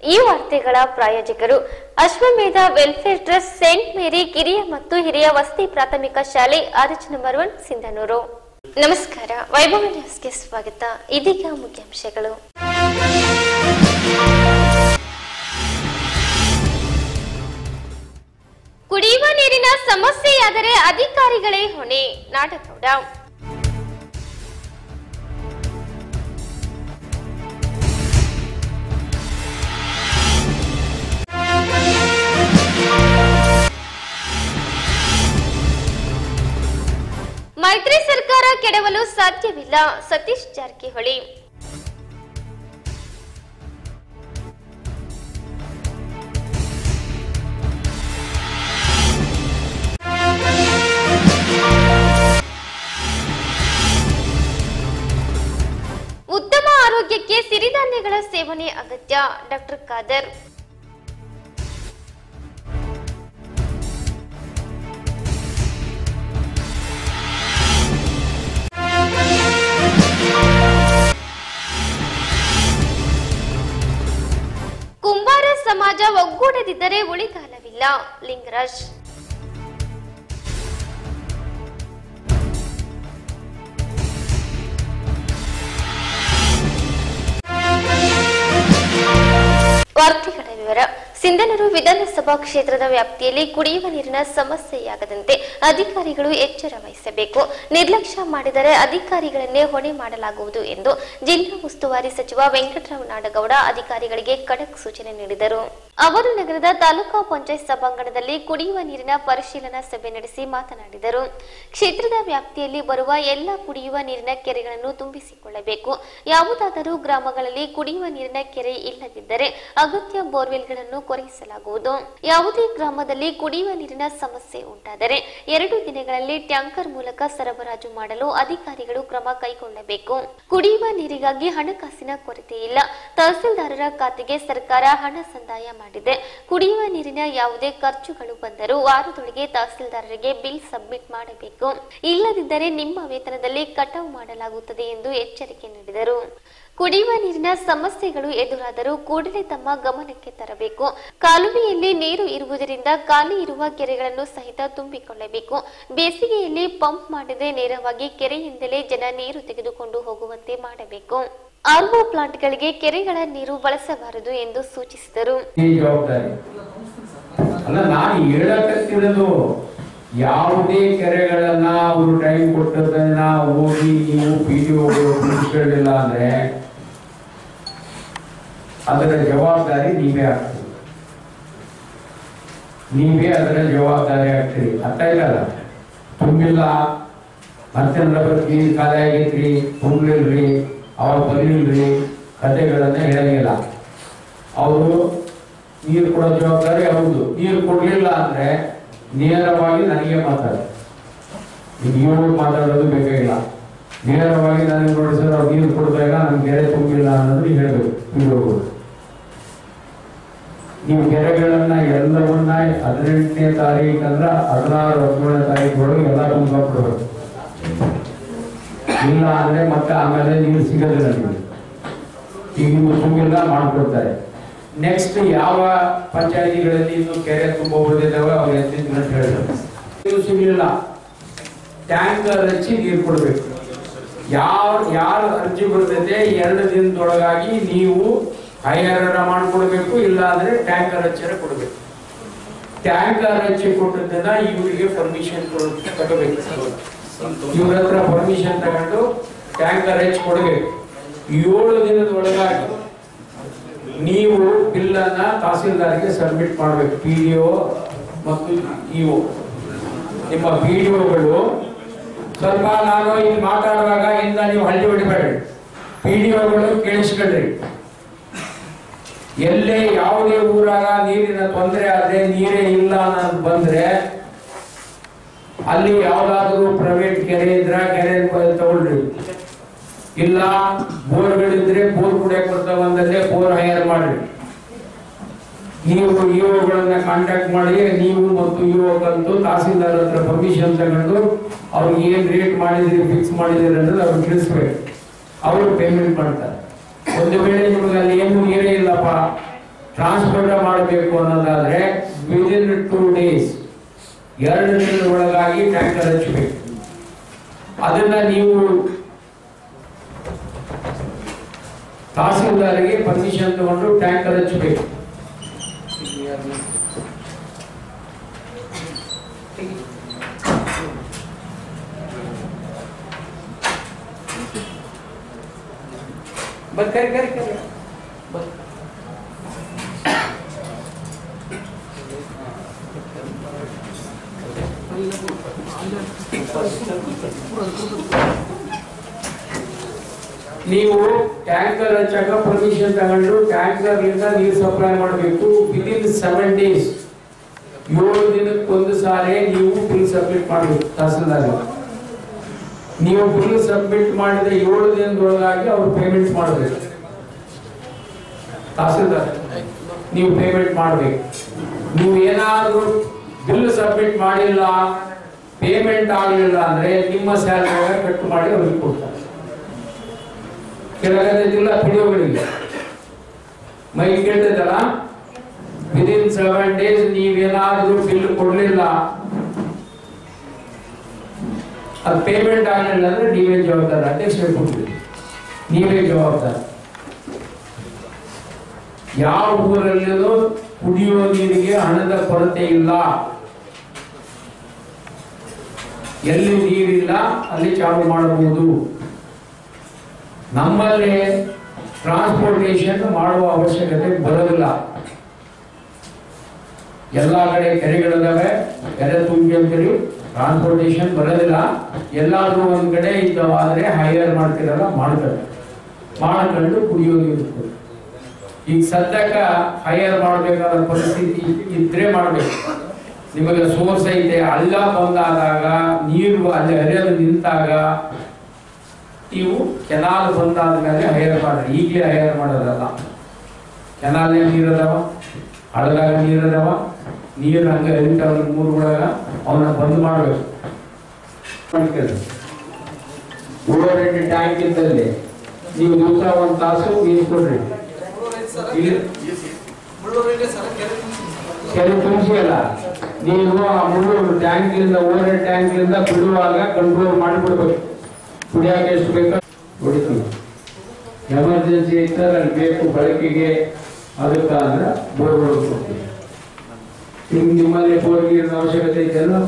ಈ ವಾರ್ತೆಗಳ ಪ್ರಾಯೋಜಕರು ಅಶ್ವಮೇಧ ವೆಲ್ಫೇರ್ ಟ್ರಸ್ಟ್ ಸೇಂಟ್ ಮೇರಿ ಕಿರಿಯ ಮತ್ತು ಹಿರಿಯ ವಸತಿ ಪ್ರಾಥಮಿಕ ಶಾಲೆ ಆರ್ಚ್ ನಂಬರ್ ಒನ್ ಸಿಂಧನೂರು ನಮಸ್ಕಾರ ವೈಭವ ನ್ಯೂಸ್ಗೆ ಸ್ವಾಗತ ಇದೀಗ ಮುಖ್ಯಾಂಶಗಳು ಕುಡಿಯುವ ನೀರಿನ ಸಮಸ್ಯೆಯಾದರೆ ಅಧಿಕಾರಿಗಳೇ ಹೊಣೆ ನಾಡಗೌಡ ಮೈತ್ರಿ ಸರ್ಕಾರ ಕೆಡವಲು ಸಾಧ್ಯವಿಲ್ಲ ಸತೀಶ್ ಜಾರಕಿಹೊಳಿ ಉತ್ತಮ ಆರೋಗ್ಯಕ್ಕೆ ಸಿರಿಧಾನ್ಯಗಳ ಸೇವನೆ ಅಗತ್ಯ ಡಾಕ್ಟರ್ ಖಾದರ್ ಕುಂಬಾರ ಸಮಾಜ ಒಗ್ಗೂಡದಿದ್ದರೆ ಉಳಿಗಾಲವಿಲ್ಲ ಲಿಂಗರಾಜ್ ವಾರ್ತೆಗಳ ವಿವರ ಸಿಂಧನೂರು ವಿಧಾನಸಭಾ ಕ್ಷೇತ್ರದ ವ್ಯಾಪ್ತಿಯಲ್ಲಿ ಕುಡಿಯುವ ನೀರಿನ ಸಮಸ್ಯೆಯಾಗದಂತೆ ಅಧಿಕಾರಿಗಳು ಎಚ್ಚರ ವಹಿಸಬೇಕು ನಿರ್ಲಕ್ಷ್ಯ ಮಾಡಿದರೆ ಅಧಿಕಾರಿಗಳನ್ನೇ ಹೊಣೆ ಮಾಡಲಾಗುವುದು ಎಂದು ಜಿಲ್ಲಾ ಉಸ್ತುವಾರಿ ಸಚಿವ ವೆಂಕಟರಾವ್ ನಾಡಗೌಡ ಅಧಿಕಾರಿಗಳಿಗೆ ಖಡಕ್ ಸೂಚನೆ ನೀಡಿದರು ಅವರು ನಗರದ ತಾಲೂಕಾ ಪಂಚಾಯತ್ ಸಭಾಂಗಣದಲ್ಲಿ ಕುಡಿಯುವ ನೀರಿನ ಪರಿಶೀಲನಾ ಸಭೆ ನಡೆಸಿ ಮಾತನಾಡಿದರು ಕ್ಷೇತ್ರದ ವ್ಯಾಪ್ತಿಯಲ್ಲಿ ಬರುವ ಎಲ್ಲ ಕುಡಿಯುವ ನೀರಿನ ಕೆರೆಗಳನ್ನು ತುಂಬಿಸಿಕೊಳ್ಳಬೇಕು ಯಾವುದಾದರೂ ಗ್ರಾಮಗಳಲ್ಲಿ ಕುಡಿಯುವ ನೀರಿನ ಕೆರೆ ಇಲ್ಲದಿದ್ದರೆ ಅಗತ್ಯ ಬೋರ್ವೆಲ್ಗಳನ್ನು ಕೊರೆಯಿಸಲಾಗುವುದು ಯಾವುದೇ ಗ್ರಾಮದಲ್ಲಿ ಕುಡಿಯುವ ನೀರಿನ ಸಮಸ್ಯೆ ಉಂಟಾದರೆ ಎರಡು ದಿನಗಳಲ್ಲಿ ಟ್ಯಾಂಕರ್ ಮೂಲಕ ಸರಬರಾಜು ಮಾಡಲು ಅಧಿಕಾರಿಗಳು ಕ್ರಮ ಕೈಗೊಳ್ಳಬೇಕು ಕುಡಿಯುವ ನೀರಿಗಾಗಿ ಹಣಕಾಸಿನ ಕೊರತೆ ಇಲ್ಲ ತಹಸೀಲ್ದಾರರ ಖಾತೆಗೆ ಸರ್ಕಾರ ಹಣ ಸಂದಾಯ ಮಾಡಿದೆ ಕುಡಿಯುವ ನೀರಿನ ಯಾವುದೇ ಖರ್ಚುಗಳು ಬಂದರೂ ವಾರದೊಳಗೆ ತಹಸೀಲ್ದಾರರಿಗೆ ಬಿಲ್ ಸಬ್ಮಿಟ್ ಮಾಡಬೇಕು ಇಲ್ಲದಿದ್ದರೆ ನಿಮ್ಮ ವೇತನದಲ್ಲಿ ಕಟಾವು ಮಾಡಲಾಗುತ್ತದೆ ಎಂದು ಎಚ್ಚರಿಕೆ ನೀಡಿದರು ಕುಡಿಯುವ ನೀರಿನ ಸಮಸ್ಯೆಗಳು ಎದುರಾದರೂ ಕೂಡಲೇ ತಮ್ಮ ಗಮನಕ್ಕೆ ತರಬೇಕು ಕಾಲುವೆಯಲ್ಲಿ ನೀರು ಇರುವುದರಿಂದ ಖಾಲಿ ಇರುವ ಕೆರೆಗಳನ್ನು ಸಹಿತ ತುಂಬಿಕೊಳ್ಳಬೇಕು ಬೇಸಿಗೆಯಲ್ಲಿ ಪಂಪ್ ಮಾಡದೆ ನೇರವಾಗಿ ಕೆರೆಯಿಂದಲೇ ಜನ ನೀರು ತೆಗೆದುಕೊಂಡು ಹೋಗುವಂತೆ ಮಾಡಬೇಕು ಆರ್ಒ ಪ್ಲಾಂಟ್ಗಳಿಗೆ ಕೆರೆಗಳ ನೀರು ಬಳಸಬಾರದು ಎಂದು ಸೂಚಿಸಿದರು ಈ ಜವಾಬ್ದಾರಿ ಅಲ್ಲ ನಾನು ಹೇಳಕತ್ತಿರೋದು ಯಾವುದೇ ಕೆರೆಗಳನ್ನ ಅವರು ಟೈಮ್ ಕೊಟ್ಟದನ್ನ ಹೋಗಿ ನೀವು ಪಿ ಡಿ ಮುಗಿಸ್ಕೊಳ್ಳಿಲ್ಲ ಅಂದ್ರೆ ಅದರ ಜವಾಬ್ದಾರಿ ನೀವೇ ಆಗ್ತೀರಿ ನೀವೇ ಅದರ ಜವಾಬ್ದಾರಿ ಆಗ್ತೀರಿ ಅರ್ಥ ಇಲ್ಲಲ್ಲ ತುಂಬಿಲ್ಲ ಮತ್ತೆ ಬಗ್ಗೆ ಖಾಲಿ ಆಗೈತ್ರಿ ತುಂಬಿಲ್ರಿ ಅವ್ರು ಬರೀಲ್ರಿ ಕಥೆಗಳನ್ನ ಹೇಳಂಗಿಲ್ಲ ಅವರು ನೀರು ಕೊಡೋ ಜವಾಬ್ದಾರಿ ಹೌದು ನೀರು ಕೊಡ್ಲಿಲ್ಲ ಅಂದ್ರೆ ನೇರವಾಗಿ ನನಗೆ ಮಾತಾಡ ನೀವು ಮಾತಾಡೋದು ಬೇಕಾಗಿಲ್ಲ ನೇರವಾಗಿ ನನಗೆ ನೋಡಿ ಸರ್ ಅವ್ರು ನೀರು ಕೊಡಿದಾಗ ನಮ್ಗೆ ಕೆರೆ ತುಂಬಿಲ್ಲ ಅನ್ನೋದು ಹೇಳ್ಬೇಕು ತಿಳಿಯೋದು ನೀವು ಕೆರೆಗಳನ್ನ ಎಲ್ಲವನ್ನ ಹದಿನೆಂಟನೇ ತಾರೀಕು ಅಂದ್ರ ಹದಿನಾರು ಹದಿನೇಳನೇ ತಾರೀಕು ಒಳಗೆ ಎಲ್ಲ ತುಂಬಿಕೊಡ್ಬೇಕು ಇಲ್ಲ ಅಂದ್ರೆ ಮತ್ತೆ ಆಮೇಲೆ ನೀರು ಸಿಗೋದಿಲ್ಲ ನಿಮಗೆ ಈಗ ನೀವು ತುಂಬಿಲ್ಲ ಮಾಡ್ಕೊಡ್ತಾರೆ ನೆಕ್ಸ್ಟ್ ಯಾವ ಪಂಚಾಯತಿಗಳಲ್ಲಿ ಇನ್ನು ಕೆರೆ ತುಂಬಬಹುದಿದ್ದಾವೆ ಅವ್ರು ಎತ್ತಿನ ಅಂತ ಹೇಳಿದ್ರು ನೀರು ಸಿಗಲಿಲ್ಲ ಟ್ಯಾಂಕರ್ ಹಚ್ಚಿ ನೀರು ಕೊಡಬೇಕು ಯಾವ ಯಾರು ಅರ್ಜಿ ಬರ್ತೈತೆ ಎರಡು ದಿನದೊಳಗಾಗಿ ನೀವು ಹೈಯರ್ ಮಾಡ್ಕೊಡ್ಬೇಕು ಇಲ್ಲ ಅಂದ್ರೆ ಟ್ಯಾಂಕರ್ ಹಚ್ಚಿರ ಕೊಡಬೇಕು ಟ್ಯಾಂಕರ್ ಹಚ್ಚಿ ಕೊಟ್ಟದನ್ನ ಇವರಿಗೆ ಪರ್ಮಿಷನ್ ತಗೋಬೇಕು ಇವ್ರ ಹತ್ರ ಪರ್ಮಿಷನ್ ತಗೊಂಡು ಟ್ಯಾಂಕರ್ ಹಚ್ಚಿ ಕೊಡಬೇಕು ಏಳು ದಿನದ ಒಳಗಾಗಿ ನೀವು ಬಿಲ್ ಅನ್ನ ತಹಸೀಲ್ದಾರ್ಗೆ ಸಬ್ಮಿಟ್ ಮಾಡಬೇಕು ಪಿ ಡಿ ಒ ಮತ್ತು ಇಒ ನಿಮ್ಮ ಪಿ ಡಿ ಒಗಳು ಸ್ವಲ್ಪ ನಾನು ಇಲ್ಲಿ ಮಾತಾಡುವಾಗ ಇಂದ ನೀವು ಹಳ್ಳಿ ಹೊಡಿಬೇಡ್ರಿ ಪಿ ಡಿ ಒಗಳು ಕೇಳಿಸ್ಕೊಳ್ರಿ ಎಲ್ಲೇ ಯಾವುದೇ ಊರಾಗ ನೀರಿನ ತೊಂದರೆ ಆದ್ರೆ ನೀರೇ ಇಲ್ಲ ಅನ್ನೋದು ಬಂದ್ರೆ ಅಲ್ಲಿ ಯಾವ್ದಾದ್ರು ಪ್ರೈವೇಟ್ ಕೆರೆ ಇದ್ರ ಕೆರೆ ತಗೊಳ್ರಿ ಇಲ್ಲ ಬೋರ್ಗಳಿದ್ರೆ ಬೋರ್ ಕುಡಿಯಕ್ ಬರ್ತಾವ ಅಂದಲ್ಲೇ ಬೋರ್ ಹೈಯರ್ ಮಾಡ್ರಿ ನೀವು ಇಒಗಳನ್ನ ಕಾಂಟ್ಯಾಕ್ಟ್ ಮಾಡಿ ನೀವು ಮತ್ತು ಇಒ ಕಂತು ತಹಸೀಲ್ದಾರ್ ಹತ್ರ ಪರ್ಮಿಷನ್ ತಗೊಂಡು ಅವ್ರಿಗೆ ಏನ್ ರೇಟ್ ಮಾಡಿದ್ರಿ ಫಿಕ್ಸ್ ಮಾಡಿದಿರಿ ಅನ್ನೋದು ಅವ್ರಿಗೆ ತಿಳಿಸ್ಬೇಕು ಅವರು ಪೇಮೆಂಟ್ ಮಾಡ್ತಾರೆ ಒಂದು ವೇಳೆ ನಿಮಗೆ ಅಲ್ಲಿ ಏನು ನೀರೇ ಇಲ್ಲಪ್ಪ ಮಾಡಬೇಕು ಅನ್ನೋದಾದ್ರೆ ವಿದಿನ್ ಟೂ ಡೇಸ್ ಎರಡು ದಿನದ ಒಳಗಾಗಿ ಟ್ಯಾಂಕರ್ ಹಚ್ಚಬೇಕು ಅದನ್ನ ನೀವು ತಹಸೀಲ್ದಾರಿಗೆ ಪರ್ಮಿಷನ್ ತಗೊಂಡು ಟ್ಯಾಂಕರ್ ಹಚ್ಚಬೇಕು ಬರ್ ಕರಿ ಕರಿ ಕರಿ ಬರ್. ನೀವು ಟ್ಯಾಂಕರ್ ಹಚ್ಚಾಕ ಪರ್ಮಿಷನ್ ತಗೊಂಡು ಟ್ಯಾಂಕರ್ ಲಿಂದ ನೀರು ಸಪ್ಲೈ ಮಾಡಬೇಕು ವಿದಿನ್ ಸೆವೆನ್ ಡೇಸ್ ಏಳು ದಿನಕ್ಕೆ ಒಂದು ಸಾರಿ ನೀವು ಬಿಲ್ ಸಬ್ಮಿಟ್ ಮಾಡಬೇಕು ತಹಸೀಲ್ದಾರ್ ನೀವು ಬಿಲ್ ಸಬ್ಮಿಟ್ ಮಾಡಿದ ಏಳು ದಿನದೊಳಗಾಗಿ ಅವ್ರು ಪೇಮೆಂಟ್ ಮಾಡಬೇಕು ತಹಸೀಲ್ದಾರ್ ನೀವು ಪೇಮೆಂಟ್ ಮಾಡಬೇಕು ನೀವು ಏನಾದರೂ ಬಿಲ್ ಸಬ್ಮಿಟ್ ಮಾಡಿಲ್ಲ ಪೇಮೆಂಟ್ ಆಗಲಿಲ್ಲ ಅಂದ್ರೆ ನಿಮ್ಮ ಸ್ಯಾಲರಿ ಕಟ್ ಮಾಡಿ ಅವ್ರಿಗೆ ಕೊಡ್ತಾರೆ ಕೆಳಗದಿಲ್ಲ ಪಿಡಿಯೋಗಳಿಗೆ ಮೈ ಕೇಳ್ತದಲ್ಲ ವಿದಿನ್ ಸೆವೆನ್ ಡೇಸ್ ನೀವೇನಾದ್ರೂ ಬಿಲ್ ಕೊಡ್ಲಿಲ್ಲ ಅದು ಪೇಮೆಂಟ್ ಆಗಲಿಲ್ಲ ಅಂದ್ರೆ ನೀವೇ ಜವಾಬ್ದಾರ ಅಧ್ಯಕ್ಷ ಕೊಡ್ತೀವಿ ನೀವೇ ಜವಾಬ್ದಾರ ಯಾವ ಊರಲ್ಲಿಯೂ ಕುಡಿಯುವ ನೀರಿಗೆ ಹಣದ ಕೊರತೆ ಇಲ್ಲ ಎಲ್ಲಿ ನೀರಿಲ್ಲ ಅಲ್ಲಿ ಚಾಲು ಮಾಡಬಹುದು ನಮ್ಮಲ್ಲಿ ಟ್ರಾನ್ಸ್ಪೋರ್ಟೇಷನ್ ಮಾಡುವ ಅವಶ್ಯಕತೆ ಬರೋದಿಲ್ಲ ಎಲ್ಲಾ ಕಡೆ ಕೆರೆಗಳಿದಾವೆ ಕೆರೆ ತುಂಬಿ ಅಂತೇಳಿ ಟ್ರಾನ್ಸ್ಪೋರ್ಟೇಷನ್ ಬರೋದಿಲ್ಲ ಎಲ್ಲಾದ್ರೂ ಒಂದ್ ಕಡೆ ಇದ್ದವಾದ್ರೆ ಹೈಯರ್ ಮಾಡ್ತಿರಲ್ಲ ಮಾಡ್ತಾರೆ ಮಾಡ್ಕೊಂಡು ಕುಡಿಯೋ ನೀರು ಕೊಡಿ. ಈಗ ಸದ್ಯಕ್ಕ ಹೈಯರ್ ಮಾಡ್ಬೇಕಾದ ಪರಿಸ್ಥಿತಿ ಇದ್ರೆ ಮಾಡ್ಬೇಕು ನಿಮಗೆ ಸೋರ್ಸ್ ಐತೆ ಹಳ್ಳ ಬಂದಾದಾಗ ನೀರು ಅಲ್ಲಿ ಹರಿಯೋದು ನಿಂತಾಗ ನೀವು ಕೆನಾಲ್ ಬಂದಾದ ಮೇಲೆ ಹೈಯರ್ ಮಾಡ್ರಿ ಈಗಲೇ ಹೈಯರ್ ಮಾಡೋದಲ್ಲ ಕೆನಾಲ್ ನೀರು ಅದಾವ ಹಳ್ಳದಾಗ ನೀರು ಅದಾವ ನೀರು ಹಂಗೆ ಹರಿತಾವ ಮೂರು ಒಳಗ ಅವನ್ನ ಬಂದ್ ಮಾಡ್ಬೇಕು ಮಾಡ್ಕೊಳ್ಳಿ. ಓವರ್ ಹೆಡ್ ಟ್ಯಾಂಕ್ ಇದ್ದಲ್ಲಿ ನೀವು ದಿವಸ ಒಂದ್ ತಾಸು ನೀರು ಕೊಡ್ರಿ ಇಲ್ಲಿ ಕೆರೆ ತುಂಬಿಸಿ ಅಲ್ಲ ನೀವು ಆ ಮುಳ್ಳೂರು ಟ್ಯಾಂಕ್ ಇಂದ ಓವರ್ ಟ್ಯಾಂಕ್ ಇಂದ ಬಿಡುವಾಗ ಕಂಟ್ರೋಲ್ ಮಾಡಿಬಿಡ್ಬೇಕು ಕುಡಿಯಾಕ ಎಷ್ಟು ಬೇಕು ಹೊಡಿತೀವಿ ಎಮರ್ಜೆನ್ಸಿ ಇದ್ದರೆ ಅಲ್ಲಿ ಬೇಕು ಬಳಕೆಗೆ ಅದಕ್ಕೆ ಅಂದ್ರೆ ಬೋರ್ ಕೊಡ್ತೀವಿ ನಿಮ್ ನಿಮ್ಮಲ್ಲಿ ಬೋರ್ ನೀರಿನ ಅವಶ್ಯಕತೆ ಇದೆಯಲ್ಲ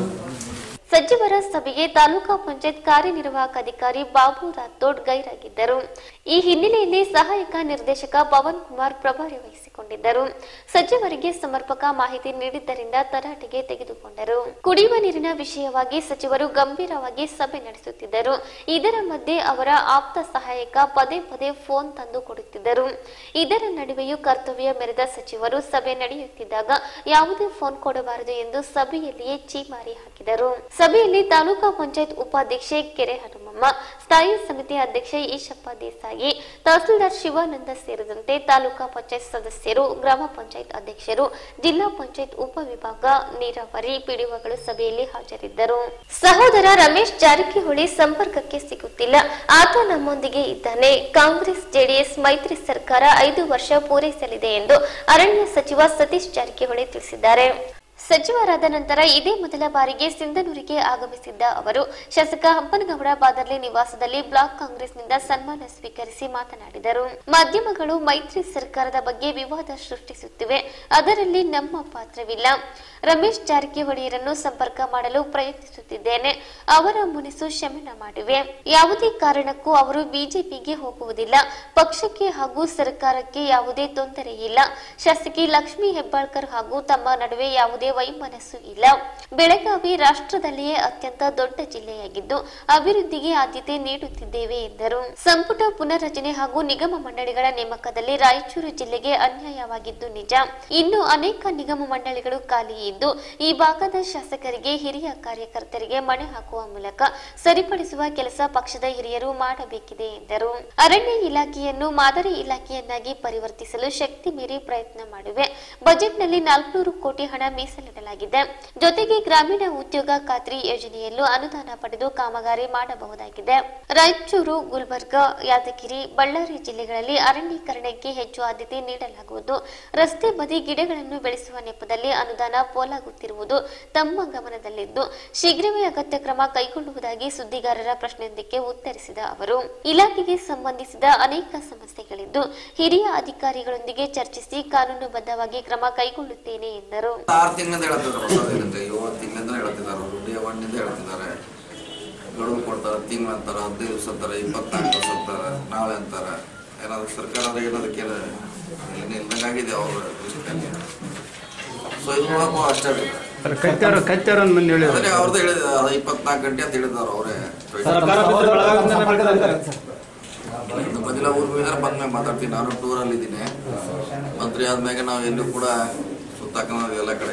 ಸಚಿವರ ಸಭೆಗೆ ತಾಲೂಕಾ ಪಂಚಾಯತ್ ಕಾರ್ಯನಿರ್ವಾಹಕ ಅಧಿಕಾರಿ ಬಾಬು ರಾಥೋಡ್ ಗೈರಾಗಿದ್ದರು ಈ ಹಿನ್ನೆಲೆಯಲ್ಲಿ ಸಹಾಯಕ ನಿರ್ದೇಶಕ ಪವನ್ ಕುಮಾರ್ ಪ್ರಭಾರಿ ವಹಿಸಿಕೊಂಡಿದ್ದರು ಸಚಿವರಿಗೆ ಸಮರ್ಪಕ ಮಾಹಿತಿ ನೀಡಿದ್ದರಿಂದ ತರಾಟೆಗೆ ತೆಗೆದುಕೊಂಡರು ಕುಡಿಯುವ ನೀರಿನ ವಿಷಯವಾಗಿ ಸಚಿವರು ಗಂಭೀರವಾಗಿ ಸಭೆ ನಡೆಸುತ್ತಿದ್ದರು ಇದರ ಮಧ್ಯೆ ಅವರ ಆಪ್ತ ಸಹಾಯಕ ಪದೇ ಪದೇ ಫೋನ್ ತಂದು ಕೊಡುತ್ತಿದ್ದರು ಇದರ ನಡುವೆಯೂ ಕರ್ತವ್ಯ ಮೆರೆದ ಸಚಿವರು ಸಭೆ ನಡೆಯುತ್ತಿದ್ದಾಗ ಯಾವುದೇ ಫೋನ್ ಕೊಡಬಾರದು ಎಂದು ಸಭೆಯಲ್ಲಿಯೇ ಚೀಮಾರಿ ಹಾಕಿದರು ಸಭೆಯಲ್ಲಿ ತಾಲೂಕಾ ಪಂಚಾಯತ್ ಉಪಾಧ್ಯಕ್ಷೆ ಕೆರೆ ಹನುಮಮ್ಮ ಸ್ಥಾಯಿ ಸಮಿತಿ ಅಧ್ಯಕ್ಷೆ ಈಶಪ್ಪ ದೇಸಾಯಿ ತಹಸೀಲ್ದಾರ್ ಶಿವಾನಂದ ಸೇರಿದಂತೆ ತಾಲೂಕಾ ಪಂಚಾಯತ್ ಸದಸ್ಯರು ಗ್ರಾಮ ಪಂಚಾಯತ್ ಅಧ್ಯಕ್ಷರು ಜಿಲ್ಲಾ ಪಂಚಾಯತ್ ಉಪವಿಭಾಗ ನೀರಾವರಿ ಪಿಡಿಒಗಳು ಸಭೆಯಲ್ಲಿ ಹಾಜರಿದ್ದರು ಸಹೋದರ ರಮೇಶ್ ಜಾರಕಿಹೊಳಿ ಸಂಪರ್ಕಕ್ಕೆ ಸಿಗುತ್ತಿಲ್ಲ ಆತ ನಮ್ಮೊಂದಿಗೆ ಇದ್ದಾನೆ ಕಾಂಗ್ರೆಸ್ ಜೆಡಿಎಸ್ ಮೈತ್ರಿ ಸರ್ಕಾರ ಐದು ವರ್ಷ ಪೂರೈಸಲಿದೆ ಎಂದು ಅರಣ್ಯ ಸಚಿವ ಸತೀಶ್ ಜಾರಕಿಹೊಳಿ ತಿಳಿಸಿದ್ದಾರೆ ಸಚಿವರಾದ ನಂತರ ಇದೇ ಮೊದಲ ಬಾರಿಗೆ ಸಿಂಧನೂರಿಗೆ ಆಗಮಿಸಿದ್ದ ಅವರು ಶಾಸಕ ಹಂಪನಗೌಡ ಬಾದರ್ಲಿ ನಿವಾಸದಲ್ಲಿ ಬ್ಲಾಕ್ ಕಾಂಗ್ರೆಸ್ನಿಂದ ಸನ್ಮಾನ ಸ್ವೀಕರಿಸಿ ಮಾತನಾಡಿದರು ಮಾಧ್ಯಮಗಳು ಮೈತ್ರಿ ಸರ್ಕಾರದ ಬಗ್ಗೆ ವಿವಾದ ಸೃಷ್ಟಿಸುತ್ತಿವೆ ಅದರಲ್ಲಿ ನಮ್ಮ ಪಾತ್ರವಿಲ್ಲ ರಮೇಶ್ ಜಾರಕಿಹೊಳಿಯರನ್ನು ಸಂಪರ್ಕ ಮಾಡಲು ಪ್ರಯತ್ನಿಸುತ್ತಿದ್ದೇನೆ ಅವರ ಮುನಿಸು ಶಮನ ಮಾಡಿವೆ ಯಾವುದೇ ಕಾರಣಕ್ಕೂ ಅವರು ಬಿಜೆಪಿಗೆ ಹೋಗುವುದಿಲ್ಲ ಪಕ್ಷಕ್ಕೆ ಹಾಗೂ ಸರ್ಕಾರಕ್ಕೆ ಯಾವುದೇ ತೊಂದರೆ ಇಲ್ಲ ಶಾಸಕಿ ಲಕ್ಷ್ಮೀ ಹೆಬ್ಬಾಳ್ಕರ್ ಹಾಗೂ ತಮ್ಮ ನಡುವೆ ಯಾವುದೇ ವೈಮನಸ್ಸು ಇಲ್ಲ ಬೆಳಗಾವಿ ರಾಷ್ಟ್ರದಲ್ಲಿಯೇ ಅತ್ಯಂತ ದೊಡ್ಡ ಜಿಲ್ಲೆಯಾಗಿದ್ದು ಅಭಿವೃದ್ಧಿಗೆ ಆದ್ಯತೆ ನೀಡುತ್ತಿದ್ದೇವೆ ಎಂದರು ಸಂಪುಟ ಪುನರ್ರಚನೆ ಹಾಗೂ ನಿಗಮ ಮಂಡಳಿಗಳ ನೇಮಕದಲ್ಲಿ ರಾಯಚೂರು ಜಿಲ್ಲೆಗೆ ಅನ್ಯಾಯವಾಗಿದ್ದು ನಿಜ ಇನ್ನು ಅನೇಕ ನಿಗಮ ಮಂಡಳಿಗಳು ಖಾಲಿ ಇದ್ದು ಈ ಭಾಗದ ಶಾಸಕರಿಗೆ ಹಿರಿಯ ಕಾರ್ಯಕರ್ತರಿಗೆ ಮಣೆ ಹಾಕುವ ಮೂಲಕ ಸರಿಪಡಿಸುವ ಕೆಲಸ ಪಕ್ಷದ ಹಿರಿಯರು ಮಾಡಬೇಕಿದೆ ಎಂದರು ಅರಣ್ಯ ಇಲಾಖೆಯನ್ನು ಮಾದರಿ ಇಲಾಖೆಯನ್ನಾಗಿ ಪರಿವರ್ತಿಸಲು ಶಕ್ತಿ ಮೀರಿ ಪ್ರಯತ್ನ ಮಾಡುವೆ ಬಜೆಟ್ನಲ್ಲಿ ನಾಲ್ಕುನೂರು ಕೋಟಿ ಹಣ ಮೀಸಲು ಮೀಸಲಿಡಲಾಗಿದೆ ಜೊತೆಗೆ ಗ್ರಾಮೀಣ ಉದ್ಯೋಗ ಖಾತ್ರಿ ಯೋಜನೆಯಲ್ಲೂ ಅನುದಾನ ಪಡೆದು ಕಾಮಗಾರಿ ಮಾಡಬಹುದಾಗಿದೆ ರಾಯಚೂರು ಗುಲ್ಬರ್ಗ ಯಾದಗಿರಿ ಬಳ್ಳಾರಿ ಜಿಲ್ಲೆಗಳಲ್ಲಿ ಅರಣ್ಯೀಕರಣಕ್ಕೆ ಹೆಚ್ಚು ಆದ್ಯತೆ ನೀಡಲಾಗುವುದು ರಸ್ತೆ ಬದಿ ಗಿಡಗಳನ್ನು ಬೆಳೆಸುವ ನೆಪದಲ್ಲಿ ಅನುದಾನ ಪೋಲಾಗುತ್ತಿರುವುದು ತಮ್ಮ ಗಮನದಲ್ಲಿದ್ದು ಶೀಘ್ರವೇ ಅಗತ್ಯ ಕ್ರಮ ಕೈಗೊಳ್ಳುವುದಾಗಿ ಸುದ್ದಿಗಾರರ ಪ್ರಶ್ನೆಯೊಂದಕ್ಕೆ ಉತ್ತರಿಸಿದ ಅವರು ಇಲಾಖೆಗೆ ಸಂಬಂಧಿಸಿದ ಅನೇಕ ಸಮಸ್ಯೆಗಳಿದ್ದು ಹಿರಿಯ ಅಧಿಕಾರಿಗಳೊಂದಿಗೆ ಚರ್ಚಿಸಿ ಕಾನೂನುಬದ್ಧವಾಗಿ ಕ್ರಮ ಕೈಗೊಳ್ಳುತ್ತೇನೆ ಎಂದರು ಆರು ತಿಂಗಳಿಂದ ಹೇಳ್ತಿದ್ದಾರೆ ಹೊಸದೇನಂತ ಏಳು ತಿಂಗಳಿಂದ ಹೇಳ್ತಿದ್ದಾರೆ ಅವರು ಡೇ ಒನ್ನಿಂದ ಹೇಳ್ತಿದ್ದಾರೆ ಗಡುವು ಕೊಡ್ತಾರೆ ತಿಂಗಳು ಅಂತಾರೆ ಹದಿನೈದು ದಿವಸ ಅಂತಾರೆ ಇಪ್ಪತ್ನಾಲ್ಕು ದಿವಸ ಅಂತಾರೆ ನಾಳೆ ಅಂತಾರೆ ಏನಾದ್ರು ಸರ್ಕಾರದ ಏನದಕ್ಕೆ ಇಲ್ದಂಗಾಗಿದೆ ಅವ್ರ ಸೊ ಇದ್ರೊಳಗೂ ಅಷ್ಟೇ ಇದೆ. ಸರ್ ಕೈತಾರ ಕೈತಾರ ಮಂದಿ ಹೇಳಿದ್ರು ಅದನ್ನೇ ಅವ್ರದ್ದು ಹೇಳಿದ್ದಾರೆ ಅದು ಇಪ್ಪತ್ನಾಲ್ಕು ಗಂಟೆ ಅಂತ ಹೇಳಿದ್ದಾರೆ ಅವರೇ ಇನ್ನು ಬದಿಲ ಊರು ಇದ್ದಾರೆ ಬಂದ್ಮೇಲೆ ಮಾತಾಡ್ತೀನಿ ನಾನು ಟೂರಲ್ಲಿ ಇದ್ದೀನಿ ಮಂತ್ರಿ ಆದ್ಮೇಲೆ ನಾವು ಎಲ್ಲೂ ಕೂಡ ಸುತ್ತಾಕೊಂಡು ಎಲ್ಲ ಕಡೆ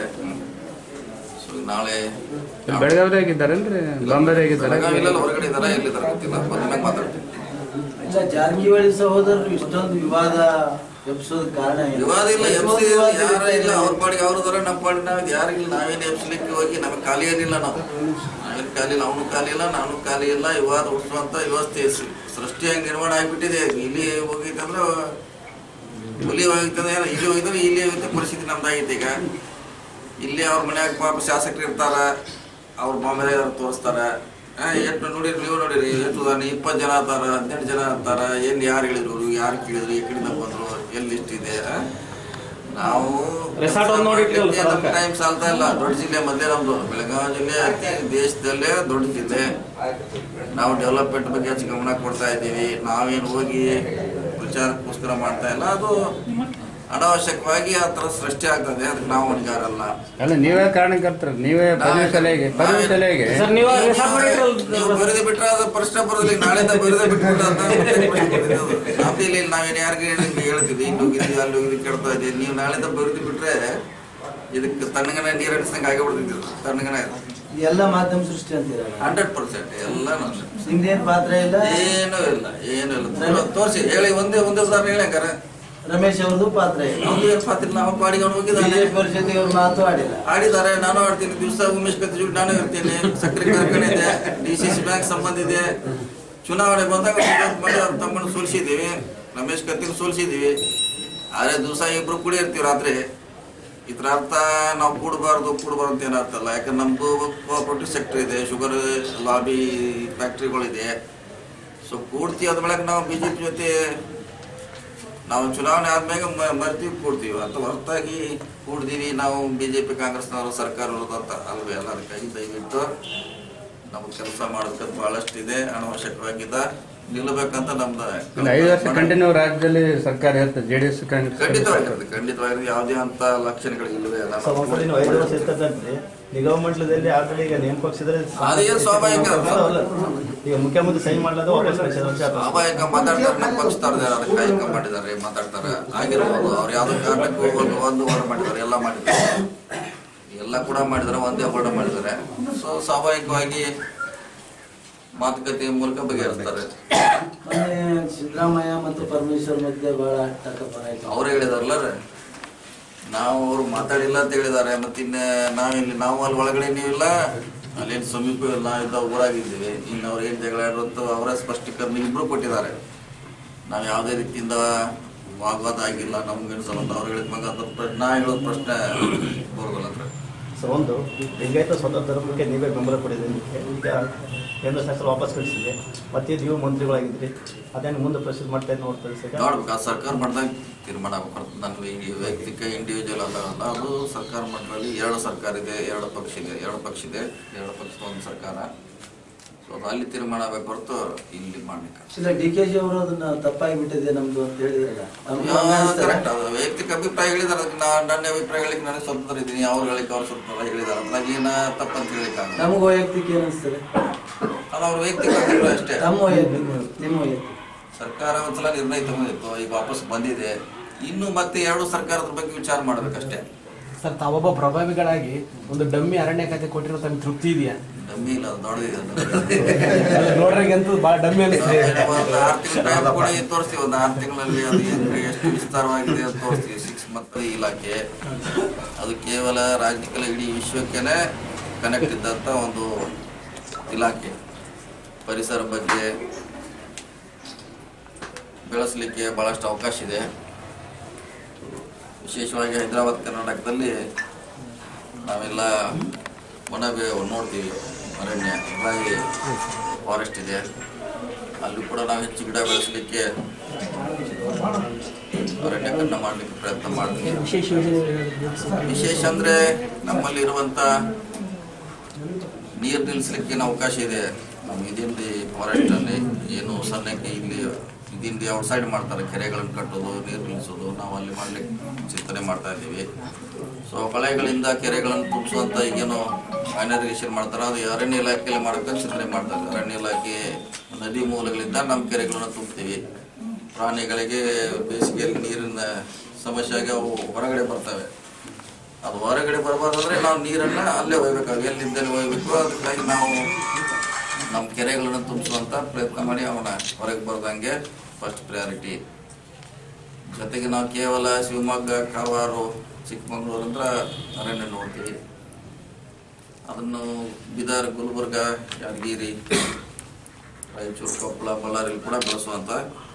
ಸೊ ನಾಳೆ ಬೆಳಗಾವಿದಾಗ ಇದ್ದಾರೇನ್ರಿ ಬಾಂಬೆದಾಗ ಇದ್ದಾರೆ ಬೆಳಗಾವಿಲೆಲ್ಲ ಹೊರಗಡೆ ಇದ್ದಾರೆ ಎಲ್ಲಿದ್ದಾರೆ ಗೊತ್ತಿಲ್ಲ ಬಂದ್ಮೇಲೆ ಮಾತಾಡ್ತೀನಿ ಇಲ್ಲ ಜಾರಕಿಹೊಳಿ ಸಹೋದರರು ಇಷ್ಟೊಂದು ವಿವಾದ ಎಬ್ಸೋದ್ ಕಾರಣ ಏನು? ವಿವಾದ ಇಲ್ಲ ಎಷ್ಟೊಂದು ಎಫ್ಸಿ ವಿವಾದ ಯಾರ ಇಲ್ಲ ಇದೆ. ಅವ್ರ ಪಾಡಿಗೆ ಅವ್ರ ಇದಾರೆ ನಮ್ಮ ಪಾಡಿಗೆ ನಾವು ಯಾರಿಲ್ಲ ನಾವೇನು ಎಬ್ಸ್ಲಿಕ್ಕೆ ಹೋಗಿ ನಮಗೆ ಖಾಲಿ ಏನಿಲ್ಲ ನಾವು ನಾವೇನು ಖಾಲಿ ಇಲ್ಲ ಅವನು ಖಾಲಿ ಇಲ್ಲ ನಾನು ಖಾಲಿ ಇಲ್ಲ ವಿವಾದ ಹುಟ್ಟುವಂತ ವ್ಯವಸ್ಥೆ ಸ- ಸೃಷ್ಟಿಯಾಗಿ ನಿರ್ಮಾಣ ಆಗಿಬಿಟ್ಟಿದೆ ಇಲ್ಲಿ ಹೋಗಿತ್ತಂದ್ರೆ ಹುಲಿ ಹೋಗಿತ್ತಂದ್ರೆ ಏನು ಇಲ್ಲಿ ಹೋಗಿದ್ರೆ ಇಲ್ಲಿ ಹೋಗಿದ್ದ ಪರಿಸ್ಥಿತಿ ನಮ್ದಾಗೈತೆ ಈಗ ಇಲ್ಲಿ ಅವ್ರ ಮನ್ಯಾಗ ಪಾಪ ಶಾಸಕರು ಇರ್ತಾರ ಅವ್ರ ಬಾಂಬೆ ತೋರಿಸ್ತಾರ ಎಷ್ಟು ನೋಡಿರಿ ನೀವು ನೋಡಿರಿ ಎಷ್ಟು ಜನ ಇಪ್ಪತ್ತು ಜನ ಆತಾರ ಹದಿನೆಂಟು ಜನ ಅಂತಾರ ಎಲ್ಲಿ ಯಾರು ಹೇಳಿದ್ರು ಅವ್ರು ಯಾರು ಕೇಳಿದ್ರು ಈ ಕಡೆಯಿಂದ ಬಂದ್ರು ಎಲ್ಲಿ ಇಷ್ಟಿದೆ ಆ? ನಾವು Resort ಒಂದ್ ನೋಡಿರ್ತೀವಲ್ಲ ಸರ್ ಅದಕ್ಕೆ. ಟೈಮ್ ಸಾಲ್ತಾ ಇಲ್ಲ ದೊಡ್ಡ ಜಿಲ್ಲೆ ಮೊದಲೇ ನಮ್ದು ಬೆಳಗಾವಿ ಜಿಲ್ಲೆ ಅತಿ ದೇಶದಲ್ಲೇ ದೊಡ್ಡ ಜಿಲ್ಲೆ ನಾವು ಡೆವಲಪ್ಮೆಂಟ್ ಬಗ್ಗೆ ಹೆಚ್ಚು ಗಮನ ಕೊಡ್ತಾ ಇದ್ದೀವಿ ನಾವೇನು ಹೋಗಿ ಪ್ರಚಾರಕ್ಕೋಸ್ಕರ ಮಾಡ್ತಾ ಇಲ್ಲ ಅದು ಅನಾವಶ್ಯಕವಾಗಿ ಆ ಥರ ಸೃಷ್ಟಿ ಆಗ್ತದೆ ಅದಕ್ಕೆ ನಾವು ಹೊಣೆಗಾರಲ್ಲ ಅಲ್ಲ ನೀವೇ ಕಾರಣಕರ್ತರು ನೀವೇ ಪದವಿ ಸಲಹೆಗೆ ಪದವಿ ಸಲಹೆಗೆ ಸರ್ ನೀವು ರೆಸಾರ್ಟ್ ಮಾಡಿದ್ರಲ್ಲ ನೀವು ಬರೆದು ಬಿಟ್ರೆ ಅದು ಪ್ರಶ್ನೆ ಬರೋದಿಲ್ಲ ನಾಳೆಯಿಂದ ಬರೆದೇ ಬಿಟ್ಬಿಟ್ಟು ಅಂತ ಮತ್ತೆ ಪ್ರಶ್ನೆ ಬರೋದು. ನಮ್ದು ಇಲ್ಲಿ ನಾವೇನು ಯಾರಿಗೆ ಹೇಳ್ತೀವಿ ಇಲ್ಲಿ ಹೋಗಿದ್ವಿ ಅಲ್ಲಿ ಹೋಗಿದ್ವಿ ಕೇಳ್ತಾ ಇದ್ದೀವಿ ನೀವು ನಾಳೆಯಿಂದ ಬರೆದು ಬಿಟ್ರೆ ಇದಕ್ಕೆ ತಣ್ಣಗನೆ ನೀರು ಹರಿಸ್ದಂಗೆ ಆಗೇ ಬಿಡ್ತಿದ್ವಿ ತಣ್ಣಗನೆ ಎಲ್ಲ ಮಾಧ್ಯಮ ಸೃಷ್ಟಿ ಅಂತೀರಲ್ಲ ಹಂಡ್ರೆಡ್ ಪರ್ಸೆಂಟ್ ಎಲ್ಲ ನಮ್ದು ನಿಮ್ದೇನ್ ಪಾತ್ರ ಇಲ್ಲ ಏನೂ ಇಲ್ಲ ಏನೂ ಇಲ್ಲ ತೋರಿಸಿ ಹೇಳಿ ಒಂದೇ ಒಂದೇ ಉದಾಹರಣೆ ಹೇಳಿ ಹಂಗಾರೆ ರಮೇಶ್ ಅವ್ರದ್ದು ಪಾತ್ರ ಇಲ್ಲ ನಮ್ದು ಏನು ಪಾತ್ರ ನಾವು ಪಾಡಿಗೆ ಅವ್ನು ಹೋಗಿದ್ದಾನೆ ಬಿಜೆಪಿ ಅವ್ರ ಜೊತೆ ಅವ್ರು ಮಾತು ಆಡಿಲ್ಲ ಆಡಿದ್ದಾರೆ ನಾನು ಆಡ್ತೀನಿ ದಿವಸ ಉಮೇಶ್ ಕತ್ತಿ ಜೊತೆ ನಾನು ಇರ್ತೀನಿ ಸಕ್ಕರೆ ಕಾರ್ಖಾನೆ ಇದೆ ಡಿ ಸಿ ಸಿ ಬ್ಯಾಂಕ್ ಸಂಬಂಧ ಇದೆ ಚುನಾವಣೆ ಬಂದಾಗ ವಿರೋಧ ಮಾಡಿ ಅವ್ರ ತಮ್ಮನ್ನು ಸೋಲಿಸಿದ್ದೀವಿ ರಮೇಶ್ ಕತ್ತಿನ ಸೋಲಿಸಿದ್ದೀವಿ ಆದರೆ ದಿವಸ ಇಬ್ರು ಕೂಡಿ ಇರ್ತೀವಿ ರಾತ್ರಿ ಇದ್ರ ಅರ್ಥ ನಾವು ಕೂಡಬಾರ್ದು ಕೂಡಬಾರ್ದು ಅಂತ ಏನು ಅರ್ಥ ಅಲ್ಲ ಯಾಕಂದ್ರೆ ನಮ್ಮದು ಕೋಆಪರೇಟಿವ್ ಸೆಕ್ಟರ್ ಇದೆ ಶುಗರ್ ಲಾಬಿ ಫ್ಯಾಕ್ಟ್ರಿಗಳಿದೆ ಸೊ ಕೂಡ್ತಿ ಅದ ಬೆಳಗ್ಗೆ ನಾವು ಬಿ ಜೆ ಪಿ ಜೊತೆ ನಾವು ಚುನಾವಣೆ ಆದ್ಮೇಲೆ ಮ- ಮರ್ತೀವಿ ಕೂಡ್ತೀವಿ ಅಥವಾ ಹೊರತಾಗಿ ಕೂಡ್ದೀವಿ ನಾವು ಬಿ ಜೆ ಪಿ ಕಾಂಗ್ರೆಸ್ನವರು ಸರ್ಕಾರ ಇರೋದು ಅಂತ ಅಲ್ವೇ ಅಲ್ಲ ಅದಕ್ಕಾಗಿ ದಯವಿಟ್ಟು ನಮಗೆ ಕೆಲಸ ಮಾಡೋದಕ್ಕೆ ಬಹಳಷ್ಟಿದೆ ಅನವಶ್ಯಕವಾಗಿದೆ ನಿಲ್ಲಬೇಕಂತ ನಮ್ದು ಒಂದು ಐದು ವರ್ಷ ಕಂಟಿನ್ಯೂ ರಾಜ್ಯದಲ್ಲಿ ಸರ್ಕಾರ ಇರ್ತದೆ ಜೆ ಡಿ ಎಸ್ ಕಾಂಗ್ರೆಸ್ ಖಂಡಿತವಾಗಿರುತ್ತೆ ಖಂಡಿತವಾಗಿರುತ್ತೆ ಯಾವುದೇ ಅಂತ ಲಕ್ಷಣಗಳು ಇಲ್ಲವೇ ಅಲ್ಲ ಸೊ ಒಂದ್ಸಲ ನೀವು ಐದು ವರ್ಷ ಇರ್ತಕ್ಕಂತೆ ನಿಗಮ ಮಂಡಲದಲ್ಲಿ ಆಲ್ರೆಡಿ ಈಗ ನೇಮ ಪಕ್ಷಿದ್ರೆ ಅದೇನ್ ಸ್ವಾಭಾವಿಕ ಅದು. ಈಗ ಮುಖ್ಯಮಂತ್ರಿ ಸೈನ್ ಮಾಡಲಾದ ವಾಪಸ್ ಕಳಿಸಿದ ವರ್ಷ ಆಯ್ತು. ಸ್ವಾಭಾವಿಕ ಮಾತಾಡ್ತಾರೆ ನಮ್ಮ ಪಕ್ಷದವ್ರು ಯಾರು ಕಾಯಕ ಮಾಡಿದ್ದಾರೆ ಮಾತಾಡ್ತಾರೆ ಆಗಿರ್ಬೋದು ಅವ್ರು ಯಾವ್ದೋ ಕಾರಣಕ್ಕೂ ಒಂದು ಒಂದು ವರ್ಡ್ ಮಾಡಿದ್ದಾರೆ ಎಲ್ಲ ಮಾಡಿದ್ದಾರೆ ಎಲ್ಲ ಕೂಡ ಮಾಡಿದ್ದಾರೆ ಒಂದೇ ವರ್ಡ್ ಮಾಡಿದ್ದಾರೆ ಸೊ ಸ್ವಾಭಾವಿಕವಾಗಿ ಮಾತುಕತೆ ಮೂಲಕ ಬಗೆಹರಿಸ್ತಾರೆ ಮೊನ್ನೆ ಸಿದ್ದರಾಮಯ್ಯ ಮತ್ತು ಪರಮೇಶ್ವರ್ ಮಧ್ಯೆ ಬಹಳ ಟಕಪರ ಆಯ್ತು ಅವ್ರು ಹೇಳಿದಾರಲ್ಲ ರೀ ನಾವು ಅವ್ರು ಮಾತಾಡಿಲ್ಲ ಅಂತ ಹೇಳಿದ್ದಾರೆ ಮತ್ತೆ ಇನ್ನ ನಾವಿಲ್ಲಿ ನಾವು ಅಲ್ಲಿ ಒಳಗಡೆ ನೀವಿಲ್ಲ ಅಲ್ಲೇನು ಸಮೀಪ ಇಲ್ಲ ಇದ್ದ ಊರಾಗಿದ್ದೀವಿ ಇನ್ನು ಅವ್ರು ಏನು ಜಗಳ ಆಡಿರುವಂತ ಅವರ ಸ್ಪಷ್ಟೀಕರಣ ಇಬ್ರು ಕೊಟ್ಟಿದ್ದಾರೆ ನಾವು ಯಾವುದೇ ರೀತಿಯಿಂದ ವಾಗ್ವಾದ ಆಗಿಲ್ಲ ನಮ್ಗೇನು ಸಂಬಂಧ ಅವ್ರು ಹೇಳಿದ ಮಗ ಅದ್ರ ಪ್ರ- ನಾ ಹೇಳೋದು ಪ್ರಶ್ನೆ ಬರೋದಿಲ್ಲ ಅಂತ ಸೊ ಒಂದು ಲಿಂಗಾಯತ ಸ್ವತಂತ್ರ ಧರ್ಮಕ್ಕೆ ನೀವೇ ಬೆಂಬಲ ಕೊಡಿದ್ರಿ ಈಗ ಕೇಂದ್ರ ಸರ್ಕಾರ ವಾಪಸ್ ಕಳಿಸಿದೆ ಮತ್ತೆ ನೀವು ಮಂತ್ರಿಗಳಾಗಿದ್ರಿ ಅದೇನು ಮುಂದೆ ಪ್ರೊಸೀಡ್ ಮಾಡ್ತಾ ಇದ್ದು ನೋಡ್ತಾರೆ ಸರ್ ನೋಡ್ಬೇಕು ಆ ಸರ್ಕಾರ ಮಾಡಿದಾಗ ತೀರ್ಮಾನ ಆಗ್ಬೇಕು ನನ್ನ ಈ ವೈಯಕ್ತಿಕ ಇಂಡಿವಿಜುವಲ್ ಅಲ್ಲ ಅಲ್ಲ ಅದು ಸರ್ಕಾರ ಮಟ್ಟದಲ್ಲಿ ಎರಡು ಸರ್ಕಾರ ಇದೆ ಎರಡು ಪಕ್ಷ ಇದೆ ಎರಡು ಪಕ್ಷ ಇದೆ ಎರಡು ಪಕ್ಷದ ಒಂದು ಸರ್ಕಾರ ಸೊ ಅದು ಅಲ್ಲಿ ತೀರ್ಮಾನ ಆಗ್ಬೇಕು ಹೊರತು ಇಲ್ಲಿ ಮಾಡ್ಲಿಕ್ಕೆ ಇಲ್ಲ ಡಿ ಕೆ ಜಿ ಅವರು ಅದನ್ನ ತಪ್ಪಾಗಿ ಬಿಟ್ಟಿದೆ ನಮ್ದು ಅಂತ ಹೇಳಿದ್ರಲ್ಲ ನಮ್ಗೆ ಹಂಗ ಅನ್ಸ್ತದೆ. ಕರೆಕ್ಟ್ ಅದು ವೈಯಕ್ತಿಕ ಅಭಿಪ್ರಾಯ ಹೇಳಿದಾರೆ ಅದಕ್ಕೆ ನಾ ನನ್ನ ಅಭಿಪ್ರಾಯ ಹೇಳಿಕ್ಕೆ ನನಗೆ ಸ್ವತಂತ್ರ ಇದ್ದೀನಿ ಅವ್ರು ಹೇಳಿಕ್ಕೆ ಅವ್ರು ಸ್ವತಂತ್ರ ಹೇಳಿದಾರೆ ಅದ್ರಾಗ ಏನ ತಪ್ಪಂತ ಹೇಳಿಕ್ಕಾಗಲ್ಲ ನಮಗ್ ವೈಯಕ್ತಿಕ ಏನಿಸ್ತದೆ ಅದು ಅವ್ರ ವೈಯಕ್ತಿಕ ಅಭಿಪ್ರಾಯ ಅಷ್ಟೇ ತಮ್ಮ ವೈಯಕ್ತಿಕ ನಿಮ್ಮ ವೈಯಕ್ತಿಕ ಸರ್ಕಾರ ಒಂದ್ಸಲ ನಿರ್ಣಯ ತಗೊಂಡಿತ್ತು ಈಗ ವಾಪಸ್ ಬಂದಿದೆ ಇನ್ನು ಮತ್ತೆ ಎರಡು ಸರ್ಕಾರದ ಬಗ್ಗೆ ವಿಚಾರ ಮಾಡ್ಬೇಕಷ್ಟೇ ಸರ್ ತಾವೊಬ್ಬ ಪ್ರಭಾವಿಗಳಾಗಿ ಒಂದು ಡಮ್ಮಿ ಅರಣ್ಯ ಖಾತೆ ಕೊಟ್ಟಿರೋ ತಮಗೆ ತೃಪ್ತಿ ಇದೆಯಾ ಡಮ್ಮಿ ಇಲ್ಲ ಅದು ದೊಡ್ಡದಿದೆ ಅದು. ನೋಡ್ರಿಗೆ ಅಂತೂ ಬಹಳ ಡಮ್ಮಿ ಅನಿಸ್ತದೆ ಒಂದು ಆರು ತಿಂಗಳು ಟೈಮ್ ಕೊಡಿ ತೋರಿಸ್ತೀವಿ ಒಂದು ಆರು ತಿಂಗಳಲ್ಲಿ ಅದು ಏನು ಎಷ್ಟು ವಿಸ್ತಾರವಾಗಿದೆ ಅಂತ ತೋರಿಸ್ತೀವಿ ಸಿಕ್ಸ್ ಮತ್ತು ಇಲಾಖೆ ಅದು ಕೇವಲ ರಾಜ್ಯಕ್ಕಲ್ಲ ಇಡೀ ವಿಶ್ವಕ್ಕೇನೆ ಕನೆಕ್ಟ್ ಇದ್ದಂಥ ಒಂದು ಇಲಾಖೆ ಪರಿಸರ ಬಗ್ಗೆ ಬೆಳೆಸಲಿಕ್ಕೆ ಭಾಳಷ್ಟು ಅವಕಾಶ ಇದೆ ವಿಶೇಷವಾಗಿ ಹೈದರಾಬಾದ್ ಕರ್ನಾಟಕದಲ್ಲಿ ನಾವೆಲ್ಲ ವನ ಬೆ- ನೋಡ್ತೀವಿ ಅರಣ್ಯ ಹೀಗಾಗಿ ಫಾರೆಸ್ಟ್ ಇದೆ ಅಲ್ಲಿ ಕೂಡ ನಾವು ಹೆಚ್ಚು ಗಿಡ ಬೆಳೆಸಲಿಕ್ಕೆ ಅರಣ್ಯಕರಣ ಮಾಡಲಿಕ್ಕೆ ಪ್ರಯತ್ನ ಮಾಡ್ತೀವಿ ವಿಶೇಷ ಅಂದರೆ ನಮ್ಮಲ್ಲಿ ಇರುವಂಥ ನೀರು ನಿಲ್ಲಿಸ್ಲಿಕ್ಕೆ ಅವಕಾಶ ಇದೆ ನಮ್ಮ ಇದಿಂಡಿ ಫಾರೆಸ್ಟಲ್ಲಿ ಏನು ಸಣ್ಣಕ್ಕೆ ಇಲ್ಲಿ ಇದಿಂಡಿ ಔಟ್ಸೈಡ್ ಮಾಡ್ತಾರೆ ಕೆರೆಗಳನ್ನು ಕಟ್ಟೋದು ನೀರು ನಿಲ್ಲಿಸೋದು ನಾವು ಅಲ್ಲಿ ಮಾಡ್ಲಿಕ್ಕೆ ಚಿಂತನೆ ಮಾಡ್ತಾ ಇದ್ದೀವಿ ಸೊ ಹೊಳೆಗಳಿಂದ ಕೆರೆಗಳನ್ನು ತುಂಬಿಸುವಂತ ಈಗೇನು ಮೈನರಿಗೇಷನ್ ಮಾಡ್ತಾರೆ ಅದು ಅರಣ್ಯ ಇಲಾಖೆಯಲ್ಲಿ ಮಾಡೋಕೆ ಚಿಂತನೆ ಮಾಡ್ತಾರೆ ಅರಣ್ಯ ಇಲಾಖೆ ನದಿ ಮೂಲಗಳಿಂದ ನಮ್ಮ ಕೆರೆಗಳನ್ನು ತುಂಬ್ತೀವಿ ಪ್ರಾಣಿಗಳಿಗೆ ಬೇಸಿಗೆಯಲ್ಲಿ ನೀರಿನ ಸಮಸ್ಯೆ ಆಗಿ ಅವು ಹೊರಗಡೆ ಬರ್ತವೆ ಅದು ಹೊರಗಡೆ ಬರಬಾರ್ದಂದ್ರೆ ನಾವು ನೀರನ್ನ ಅಲ್ಲೇ ಒಯ್ಬೇಕಾಗ ಎಲ್ಲಿಂದಲೇ ಒಯ್ಬೇಕು ಅದಕ್ಕಾಗಿ ನಾವು ನಮ್ಮ ಕೆರೆಗಳನ್ನು ತುಂಬಿಸುವಂತ ಪ್ರಯತ್ನ ಮಾಡಿ ಅವನ ಹೊರಗೆ ಬರ್ದಂಗೆ ಫಸ್ಟ್ ಪ್ರಯಾರಿಟಿ ಜೊತೆಗೆ ನಾವು ಕೇವಲ ಶಿವಮೊಗ್ಗ ಕಾರವಾರ ಚಿಕ್ಕಮಗಳೂರು ಅಂದ್ರೆ ಅರಣ್ಯ ನೋಡ್ತೀವಿ ಅದನ್ನು ಬೀದರ್ ಗುಲ್ಬರ್ಗ ಯಾದಗಿರಿ ರಾಯಚೂರು ಕೊಪ್ಪಳ ಬಳ್ಳಾರಿ ಕೂಡ ಬೆಳೆಸುವಂತ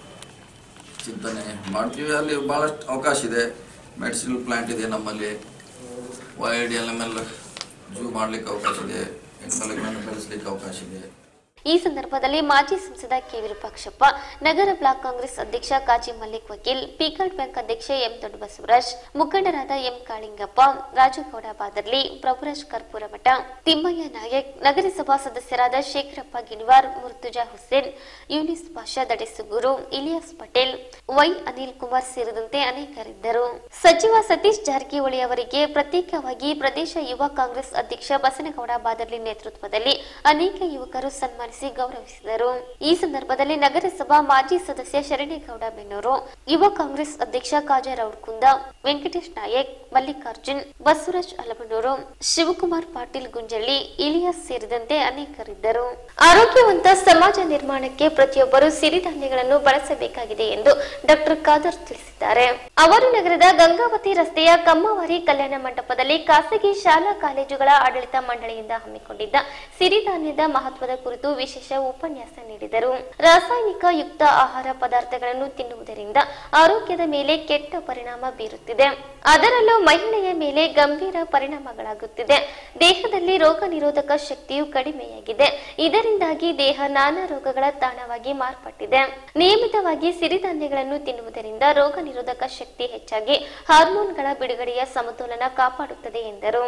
ಚಿಂತನೆ ಮಾಡ್ತೀವಿ ಅಲ್ಲಿ ಭಾಳಷ್ಟು ಅವಕಾಶ ಇದೆ ಮೆಡಿಸಿನಲ್ ಪ್ಲಾಂಟ್ ಇದೆ ನಮ್ಮಲ್ಲಿ ವೈಡ್ ಎಲ್ ಎಮ್ ಎಲ್ ಜೂ ಮಾಡ್ಲಿಕ್ಕೆ ಅವಕಾಶ ಇದೆ ಎನ್ಕಲೆಗಳನ್ನು ಬೆಳೆಸಲಿಕ್ಕೆ ಅವಕಾಶ ಇದೆ ಈ ಸಂದರ್ಭದಲ್ಲಿ ಮಾಜಿ ಸಂಸದ ಕೆ ವಿರೂಪಾಕ್ಷಪ್ಪ ನಗರ ಬ್ಲಾಕ್ ಕಾಂಗ್ರೆಸ್ ಅಧ್ಯಕ್ಷ ಕಾಜಿ ಮಲ್ಲಿಕ್ ವಕೀಲ್ ಪಿಕಾರ್ಡ್ ಬ್ಯಾಂಕ್ ಅಧ್ಯಕ್ಷ ಎಂ ದೊಡ್ಡಬಸವರಾಜ್ ಮುಖಂಡರಾದ ಎಂ ಕಾಳಿಂಗಪ್ಪ ರಾಜಗೌಡ ಬಾದರ್ಲಿ ಪ್ರಭುರಾಜ್ ಕರ್ಪೂರಮಠ ತಿಮ್ಮಯ್ಯ ನಾಯಕ್ ನಗರಸಭಾ ಸದಸ್ಯರಾದ ಶೇಖರಪ್ಪ ಗಿನ್ವಾರ್ ಮುರ್ತುಜಾ ಹುಸೇನ್ ಯೂನಿಸ್ ಪಾಷಾ ದಡೆಸುಗೂರು ಇಲಿಯಾಸ್ ಪಟೇಲ್ ವೈ ಅನಿಲ್ ಕುಮಾರ್ ಸೇರಿದಂತೆ ಅನೇಕರಿದ್ದರು ಸಚಿವ ಸತೀಶ್ ಜಾರಕಿಹೊಳಿ ಅವರಿಗೆ ಪ್ರತ್ಯೇಕವಾಗಿ ಪ್ರದೇಶ ಯುವ ಕಾಂಗ್ರೆಸ್ ಅಧ್ಯಕ್ಷ ಬಸನಗೌಡ ಬಾದರ್ಲಿ ನೇತೃತ್ವದಲ್ಲಿ ಅನೇಕ ಯುವಕರು ಸನ್ಮಾನಿಸಿ ಗೌರವಿಸಿದರು ಈ ಸಂದರ್ಭದಲ್ಲಿ ನಗರಸಭಾ ಮಾಜಿ ಸದಸ್ಯ ಶರಣೇಗೌಡ ಬೆನ್ನೂರು ಯುವ ಕಾಂಗ್ರೆಸ್ ಅಧ್ಯಕ್ಷ ಕಾಜಾ ರೌಡ್ಕುಂದ ವೆಂಕಟೇಶ್ ನಾಯಕ್ ಮಲ್ಲಿಕಾರ್ಜುನ್ ಬಸವರಾಜ್ ಅಲಬನೂರು ಶಿವಕುಮಾರ್ ಪಾಟೀಲ್ ಗುಂಜಳ್ಳಿ ಇಲಿಯಾಸ್ ಸೇರಿದಂತೆ ಅನೇಕರಿದ್ದರು ಆರೋಗ್ಯವಂತ ಸಮಾಜ ನಿರ್ಮಾಣಕ್ಕೆ ಪ್ರತಿಯೊಬ್ಬರು ಸಿರಿಧಾನ್ಯಗಳನ್ನು ಬಳಸಬೇಕಾಗಿದೆ ಎಂದು ಡಾಕ್ಟರ್ ಖಾದರ್ ತಿಳಿಸಿದ್ದಾರೆ ಅವರು ನಗರದ ಗಂಗಾವತಿ ರಸ್ತೆಯ ಕಮ್ಮವಾರಿ ಕಲ್ಯಾಣ ಮಂಟಪದಲ್ಲಿ ಖಾಸಗಿ ಶಾಲಾ ಕಾಲೇಜುಗಳ ಆಡಳಿತ ಮಂಡಳಿಯಿಂದ ಹಮ್ಮಿಕೊಂಡಿದ್ದ ಸಿರಿಧಾನ್ಯದ ಮಹತ್ವದ ಕುರಿತು ವಿಶೇಷ ಉಪನ್ಯಾಸ ನೀಡಿದರು ರಾಸಾಯನಿಕ ಯುಕ್ತ ಆಹಾರ ಪದಾರ್ಥಗಳನ್ನು ತಿನ್ನುವುದರಿಂದ ಆರೋಗ್ಯದ ಮೇಲೆ ಕೆಟ್ಟ ಪರಿಣಾಮ ಬೀರುತ್ತಿದೆ ಅದರಲ್ಲೂ ಮಹಿಳೆಯ ಮೇಲೆ ಗಂಭೀರ ಪರಿಣಾಮಗಳಾಗುತ್ತಿದೆ ದೇಹದಲ್ಲಿ ರೋಗ ನಿರೋಧಕ ಶಕ್ತಿಯು ಕಡಿಮೆಯಾಗಿದೆ ಇದರಿಂದಾಗಿ ದೇಹ ನಾನಾ ರೋಗಗಳ ತಾಣವಾಗಿ ಮಾರ್ಪಟ್ಟಿದೆ ನಿಯಮಿತವಾಗಿ ಸಿರಿಧಾನ್ಯಗಳನ್ನು ತಿನ್ನುವುದರಿಂದ ರೋಗ ನಿರೋಧಕ ಶಕ್ತಿ ಹೆಚ್ಚಾಗಿ ಹಾರ್ಮೋನ್ಗಳ ಬಿಡುಗಡೆಯ ಸಮತೋಲನ ಕಾಪಾಡುತ್ತದೆ ಎಂದರು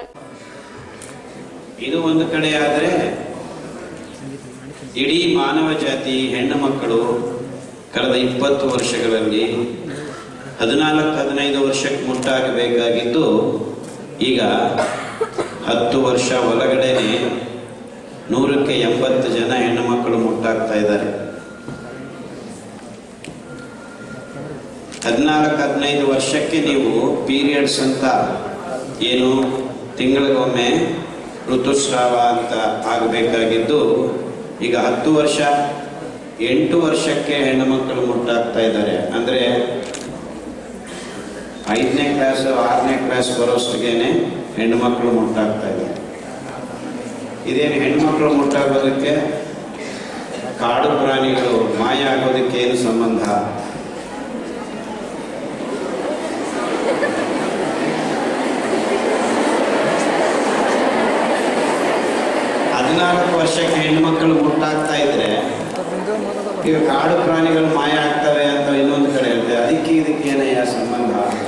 ಇದು ಒಂದು ಕಡೆ ಆದರೆ ಇಡೀ ಮಾನವ ಜಾತಿ ಹೆಣ್ಣು ಮಕ್ಕಳು ಕಳೆದ ಇಪ್ಪತ್ತು ವರ್ಷಗಳಲ್ಲಿ ಹದಿನಾಲ್ಕು ಹದಿನೈದು ವರ್ಷಕ್ಕೆ ಮುಟ್ಟಾಗಬೇಕಾಗಿದ್ದು ಈಗ ಹತ್ತು ವರ್ಷ ಒಳಗಡೆನೆ ನೂರಕ್ಕೆ ಎಂಬತ್ತು ಜನ ಹೆಣ್ಣು ಮಕ್ಕಳು ಮುಟ್ಟಾಗ್ತಾ ಇದ್ದಾರೆ ಹದಿನಾಲ್ಕು ಹದಿನೈದು ವರ್ಷಕ್ಕೆ ನೀವು ಪೀರಿಯಡ್ಸ್ ಅಂತ ಏನು ತಿಂಗಳಿಗೊಮ್ಮೆ ಋತುಸ್ರಾವ ಅಂತ ಆಗಬೇಕಾಗಿದ್ದು ಈಗ ಹತ್ತು ವರ್ಷ ಎಂಟು ವರ್ಷಕ್ಕೆ ಹೆಣ್ಣು ಮಕ್ಕಳು ಮುಟ್ಟಾಗ್ತಾ ಇದ್ದಾರೆ ಅಂದರೆ ಐದನೇ ಕ್ಲಾಸ್ ಆರನೇ ಕ್ಲಾಸ್ ಬರೋಷ್ಟಿಗೆನೆ ಹೆಣ್ಣು ಮಕ್ಕಳು ಮುಟ್ಟಾಗ್ತಾ ಇದ್ದಾರೆ ಇದೇನು ಹೆಣ್ಮಕ್ಳು ಮುಟ್ಟಾಗೋದಕ್ಕೆ ಕಾಡು ಪ್ರಾಣಿಗಳು ಮಾಯ ಆಗೋದಕ್ಕೆ ಏನು ಸಂಬಂಧ ಹದಿನಾಲ್ಕು ವರ್ಷಕ್ಕೆ ಹೆಣ್ಮಕ್ಳು ಮುಟ್ಟಾಗ್ತಾ ಇದ್ರೆ ಈಗ ಕಾಡು ಪ್ರಾಣಿಗಳು ಮಾಯ ಆಗ್ತವೆ ಅಂತ ಇನ್ನೊಂದು ಕಡೆ ಹೇಳ್ತಾರೆ ಅದಕ್ಕೆ ಇದಕ್ಕೆ ಏನಯ್ಯ ಸಂಬಂಧ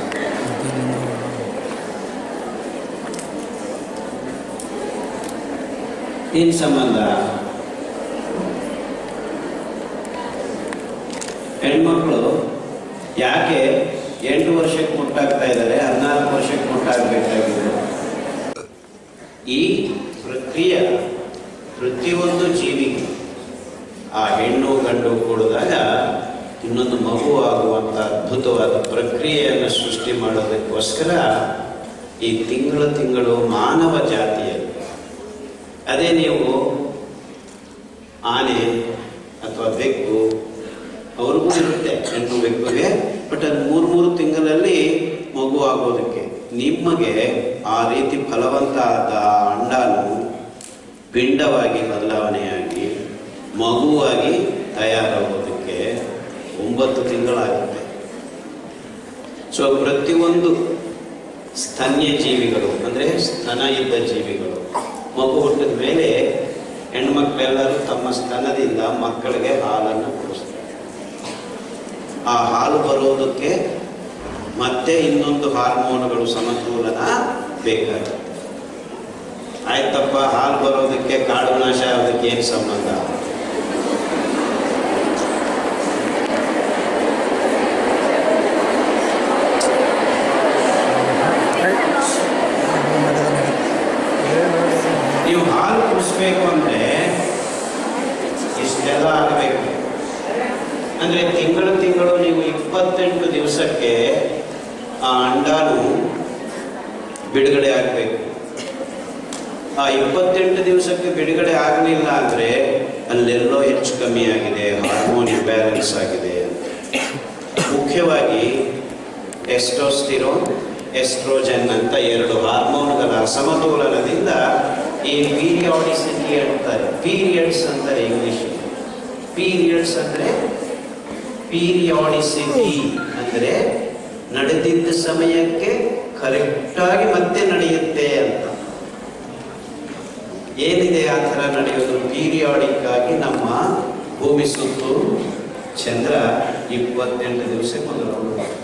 ಏನ್ ಸಂಬಂಧ ಹೆಣ್ಮಕ್ಳು ಯಾಕೆ ಎಂಟು ವರ್ಷಕ್ಕೆ ಮುಟ್ಟಾಗ್ತಾ ಇದ್ದಾರೆ ಹದಿನಾಲ್ಕು ವರ್ಷಕ್ಕೆ ಮುಟ್ಟಾಗಬೇಕಾಗಿದೆ ಈ ಪ್ರಕ್ರಿಯೆ ಪ್ರತಿಯೊಂದು ಜೀವಿಗೆ ಆ ಹೆಣ್ಣು ಗಂಡು ಕೂಡಿದಾಗ ಇನ್ನೊಂದು ಮಗು ಆಗುವಂಥ ಅದ್ಭುತವಾದ ಪ್ರಕ್ರಿಯೆಯನ್ನು ಸೃಷ್ಟಿ ಮಾಡೋದಕ್ಕೋಸ್ಕರ ಈ ತಿಂಗಳು ತಿಂಗಳು ಮಾನವ ಜಾತಿಯಲ್ಲಿ ಅದೇ ನೀವು ಆನೆ ಅಥವಾ ಬೆಕ್ಕು ಅವ್ರಿಗೂ ಇರುತ್ತೆ ಹೆಣ್ಣು ಬೆಕ್ಕುಗೆ ಬಟ್ ಅದು ಮೂರು ಮೂರು ತಿಂಗಳಲ್ಲಿ ಮಗು ಮಗು ಆಗೋದಕ್ಕೆ ನಿಮಗೆ ಆ ರೀತಿ ಫಲವಂತ ಆದ ಆ ಅಂಡಾನು ಪಿಂಡವಾಗಿ ಬದಲಾವಣೆಯಾಗಿ ಮಗುವಾಗಿ ತಯಾರಾಗೋದಕ್ಕೆ ಒಂಬತ್ತು ತಿಂಗಳಾಗುತ್ತೆ ಸೊ ಪ್ರತಿಯೊಂದು ಸ್ತನ್ಯ ಜೀವಿಗಳು ಅಂದರೆ ಸ್ತನ ಇದ್ದ ಜೀವಿಗಳು ಮಗು ಹುಟ್ಟಿದ ಮೇಲೆ ಹೆಣ್ಮಕ್ಳೆಲ್ಲರೂ ತಮ್ಮ ಸ್ತನದಿಂದ ಮಕ್ಕಳಿಗೆ ಹಾಲನ್ನು ಕುಡಿಸ್ತಾರೆ ಆ ಹಾಲು ಬರೋದಕ್ಕೆ ಮತ್ತೆ ಇನ್ನೊಂದು ಹಾರ್ಮೋನುಗಳು ಸಮತೋಲನ ಬೇಕಾಗುತ್ತೆ ಆಯ್ತಪ್ಪ ಹಾಲು ಬರೋದಕ್ಕೆ ಕಾಡು ನಾಶ ಆಗೋದಕ್ಕೆ ಏನು ಸಂಬಂಧ ನೀವು ಹಾಲು ಕುಡಿಸ್ಬೇಕು ಅಂದ್ರೆ ಇಷ್ಟೆಲ್ಲ ಆಗಬೇಕು ಅಂದ್ರೆ ತಿಂಗಳು ತಿಂಗಳು ನೀವು ಇಪ್ಪತ್ತೆಂಟು ದಿವಸಕ್ಕೆ ಆ ಅಂಡಾನು ಬಿಡುಗಡೆ ಆಗಬೇಕು ಆ ಇಪ್ಪತ್ತೆಂಟು ದಿವಸಕ್ಕೆ ಬಿಡುಗಡೆ ಆಗಲಿಲ್ಲ ಅಂದ್ರೆ ಅಲ್ಲೆಲ್ಲೋ ಹೆಚ್ಚು ಕಮ್ಮಿ ಆಗಿದೆ ಹಾರ್ಮೋನ್ ಇಂಬ್ಯಾಲೆನ್ಸ್ ಆಗಿದೆ ಅಂತ ಮುಖ್ಯವಾಗಿ ಟೆಸ್ಟೋಸ್ಟಿರೋನ್ ಎಸ್ಟ್ರೋಜನ್ ಅಂತ ಎರಡು ಹಾರ್ಮೋನ್ಗಳ ಅಸಮತೋಲನದಿಂದ ಈ ಪೀರಿಯಾಡಿಸಿಟಿ ಅಂತಾರೆ ಪೀರಿಯಡ್ಸ್ ಅಂತಾರೆ ಇಂಗ್ಲಿಷ್ ಪೀರಿಯಡ್ಸ್ ಅಂದ್ರೆ ಪೀರಿಯಾಡಿಸಿಟಿ ಅಂದ್ರೆ ನಡೆದಿದ್ದ ಸಮಯಕ್ಕೆ ಕರೆಕ್ಟಾಗಿ ಮತ್ತೆ ನಡೆಯುತ್ತೆ ಅಂತ ಏನಿದೆ ಆ ಥರ ನಡೆಯೋದು ಪೀರಿಯಾಡಿಕ್ ಆಗಿ ನಮ್ಮ ಭೂಮಿ ಸುತ್ತು ಚಂದ್ರ ಇಪ್ಪತ್ತೆಂಟು ದಿವಸಕ್ಕೆ ಒಂದು ರೌಂಡ್ ಮಾಡ್ತಾರೆ.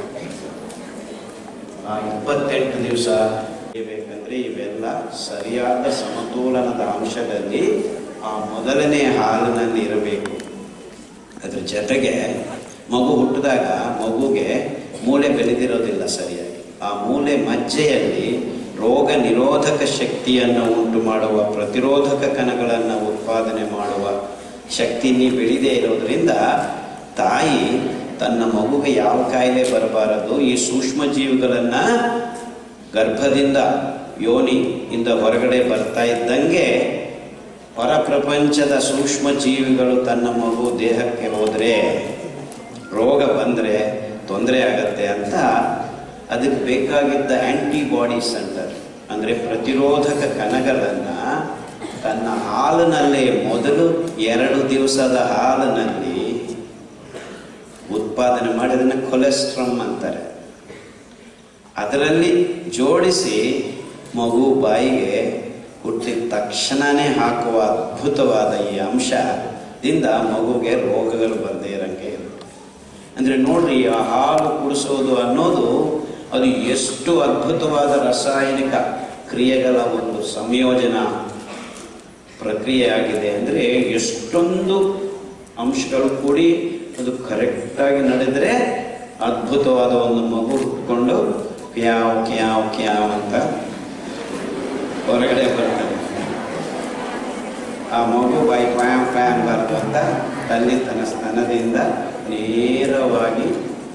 ಆ ಇಪ್ಪತ್ತೆಂಟು ದಿವಸ ಬೇಕಂದ್ರೆ ಇವೆಲ್ಲ ಸರಿಯಾದ ಸಮತೋಲನದ ಅಂಶದಲ್ಲಿ ಆ ಮೊದಲನೇ ಹಾಲಿನಲ್ಲಿ ಇರಬೇಕು ಅದ್ರ ಜೊತೆಗೆ ಮಗು ಹುಟ್ಟಿದಾಗ ಮಗುಗೆ ಮೂಳೆ ಬೆಳೆದಿರೋದಿಲ್ಲ ಸರಿಯಾಗಿ ಆ ಮೂಳೆ ಮಜ್ಜೆಯಲ್ಲಿ ರೋಗ ನಿರೋಧಕ ಶಕ್ತಿಯನ್ನು ಉಂಟು ಮಾಡುವ ಪ್ರತಿರೋಧಕ ಕಣಗಳನ್ನು ಉತ್ಪಾದನೆ ಮಾಡುವ ಶಕ್ತಿ ನೀ ಬೆಳೆದೇ ಇರೋದ್ರಿಂದ ತಾಯಿ ತನ್ನ ಮಗುಗೆ ಯಾವ ಕಾಯಿಲೆ ಬರಬಾರದು ಈ ಸೂಕ್ಷ್ಮ ಜೀವಿಗಳನ್ನ ಗರ್ಭದಿಂದ ಯೋನಿ ಇಂದ ಹೊರಗಡೆ ಬರ್ತಾ ಇದ್ದಂಗೆ ಹೊರ ಪ್ರಪಂಚದ ಸೂಕ್ಷ್ಮ ಜೀವಿಗಳು ತನ್ನ ಮಗು ದೇಹಕ್ಕೆ ಹೋದ್ರೆ ರೋಗ ಬಂದರೆ ತೊಂದರೆ ಆಗತ್ತೆ ಅಂತ ಅದಕ್ಕೆ ಬೇಕಾಗಿದ್ದ ಆಂಟಿಬಾಡೀಸ್ ಅಂತಾರೆ ಅಂದರೆ ಪ್ರತಿರೋಧಕ ಕಣಗಳನ್ನು ತನ್ನ ಹಾಲಿನಲ್ಲೇ ಮೊದಲು ಎರಡು ದಿವಸದ ಹಾಲಿನಲ್ಲಿ ಉತ್ಪಾದನೆ ಮಾಡಿ ಅದನ್ನು ಕೊಲೆಸ್ಟ್ರಮ್ ಅಂತಾರೆ ಅದರಲ್ಲಿ ಜೋಡಿಸಿ ಮಗು ಬಾಯಿಗೆ ಹುಟ್ಟಿದ ತಕ್ಷಣನೇ ಹಾಕುವ ಅದ್ಭುತವಾದ ಈ ಅಂಶದಿಂದ ಮಗುಗೆ ರೋಗಗಳು ಬರದೇ ಇರಂಗೆ ಇರುತ್ತೆ ಅಂದರೆ ನೋಡ್ರಿ ಆ ಹಾಲು ಕುಡಿಸೋದು ಅನ್ನೋದು ಅದು ಎಷ್ಟು ಅದ್ಭುತವಾದ ರಾಸಾಯನಿಕ ಕ್ರಿಯೆಗಳ ಒಂದು ಸಂಯೋಜನಾ ಪ್ರಕ್ರಿಯೆ ಆಗಿದೆ ಅಂದರೆ ಎಷ್ಟೊಂದು ಅಂಶಗಳು ಕೂಡಿ ಅದು ಕರೆಕ್ಟಾಗಿ ನಡೆದರೆ ಅದ್ಭುತವಾದ ಒಂದು ಮಗು ಹುಟ್ಕೊಂಡು ಕ್ಯಾವ್ ಕ್ಯಾವ್ ಕ್ಯಾವ್ ಅಂತ ಹೊರಗಡೆ ಬರ್ತದೆ ಆ ಮಗು ಬಾಯಿ ಪ್ಯಾಮ್ ಪ್ಯಾಮ್ ಬಾರ್ದು ಅಂತ ತಲ್ಲಿ ತನ್ನ ಸ್ತನದಿಂದ ನೇರವಾಗಿ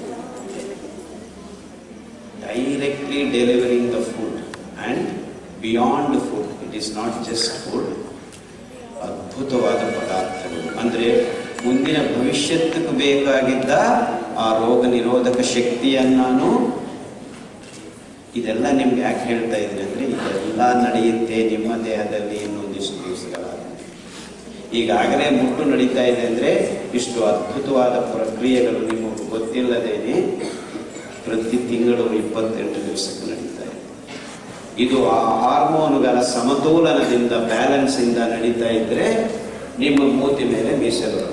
directly delivering the food and beyond food it is not just food ಅದ್ಭುತವಾದ ಪದಾರ್ಥಗಳು ಅಂದರೆ ಮುಂದಿನ ಭವಿಷ್ಯಕ್ಕೆ ಬೇಕಾಗಿದ್ದ ಆ ರೋಗ ನಿರೋಧಕ ಶಕ್ತಿಯನ್ನು ಇದೆಲ್ಲ ನಿಮ್ಗೆ ಯಾಕೆ ಹೇಳ್ತಾ ಇದ್ದೀನಿ ಅಂದರೆ ಇದೆಲ್ಲ ನಡೆಯುತ್ತೆ ನಿಮ್ಮ ದೇಹದಲ್ಲಿ ಇನ್ನೊಂದಿಷ್ಟು ದಿವಸಗಳಾದ ಈಗಾಗಲೇ ಮುಟ್ಟು ನಡೀತಾ ಇದೆ ಅಂದರೆ ಇಷ್ಟು ಅದ್ಭುತವಾದ ಪ್ರಕ್ರಿಯೆಗಳು ನಿಮಗೆ ಗೊತ್ತಿಲ್ಲದೇನೆ ಪ್ರತಿ ತಿಂಗಳು ಇಪ್ಪತ್ತೆಂಟು ದಿವಸಕ್ಕೆ ನಡೀತಾ ಇದೆ ಇದು ಆ ಹಾರ್ಮೋನುಗಳ ಸಮತೋಲನದಿಂದ ಬ್ಯಾಲೆನ್ಸ್ ಇಂದ ನಡೀತಾ ಇದ್ರೆ ನಿಮ್ಮ ಮೂತಿ ಮೇಲೆ ಮೀಸೆ ಬರುತ್ತೆ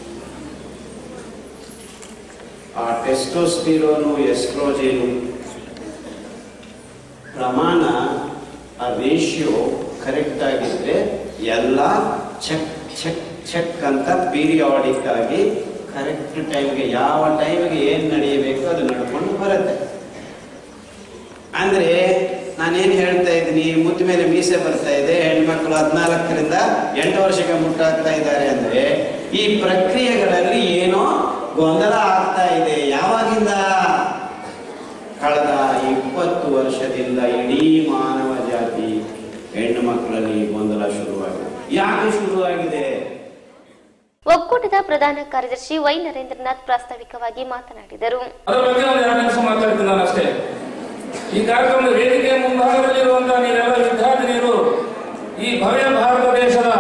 ಆ ಟೆಸ್ಟೋಸ್ಟಿರೋನು ಎಸ್ಟ್ರೋಜೇನು ಪ್ರಮಾಣ ಆ ರೇಷಿಯೋ ಕರೆಕ್ಟ್ ಆಗಿದ್ರೆ ಎಲ್ಲ ಚೆಕ್ ಚೆಕ್ ಚೆಕ್ ಅಂತ ಪೀರಿಯಾಡಿಕ್ ಆಗಿ ಕರೆಕ್ಟ್ ಟೈಮ್ಗೆ ಯಾವ ಟೈಮ್ಗೆ ಏನು ನಡೆಯಬೇಕು ಅದು ನಡ್ಕೊಂಡು ಬರುತ್ತೆ ಅಂದ್ರೆ ನಾನೇನು ಹೇಳ್ತಾ ಇದ್ದೀನಿ ಮುತ್ತ ಮೇಲೆ ಮೀಸೆ ಬರ್ತಾ ಇದೆ ಹೆಣ್ಮಕ್ಳು ಹದಿನಾಲ್ಕರಿಂದ ಎಂಟು ವರ್ಷಕ್ಕೆ ಮುಟ್ಟಾಗ್ತಾ ಇದ್ದಾರೆ ಅಂದ್ರೆ ಈ ಪ್ರಕ್ರಿಯೆಗಳಲ್ಲಿ ಏನೋ ಗೊಂದಲ ಆಗ್ತಾ ಇದೆ ಯಾವಾಗಿಂದ ಕಳೆದ ಇಪ್ಪತ್ತು ವರ್ಷದಿಂದ ಇಡೀ ಮಾನವ ಜಾತಿ ಹೆಣ್ಣು ಮಕ್ಕಳಲ್ಲಿ ಗೊಂದಲ ಶುರುವಾಗಿದೆ ಯಾಕೆ ಶುರುವಾಗಿದೆ ಒಕ್ಕೂಟದ ಪ್ರಧಾನ ಕಾರ್ಯದರ್ಶಿ ವೈ ನರೇಂದ್ರನಾಥ್ ಪ್ರಾಸ್ತಾವಿಕವಾಗಿ ಮಾತನಾಡಿದರು ಅದ್ರ ಬಗ್ಗೆ ಒಂದು ಎರಡು ನಿಮಿಷ ಮಾತಾಡ್ತೀನಿ ನಾನು ಅಷ್ಟೇ ಈ ಕಾರ್ಯಕ್ರಮದ ವೇದಿಕೆ ಮುಂಭಾಗದಲ್ಲಿರುವಂತಹ ನೀವೆಲ್ಲ ವಿದ್ಯಾರ್ಥಿನಿಯರು ಈ ಭವ್ಯ ಭಾರತ ದೇಶದ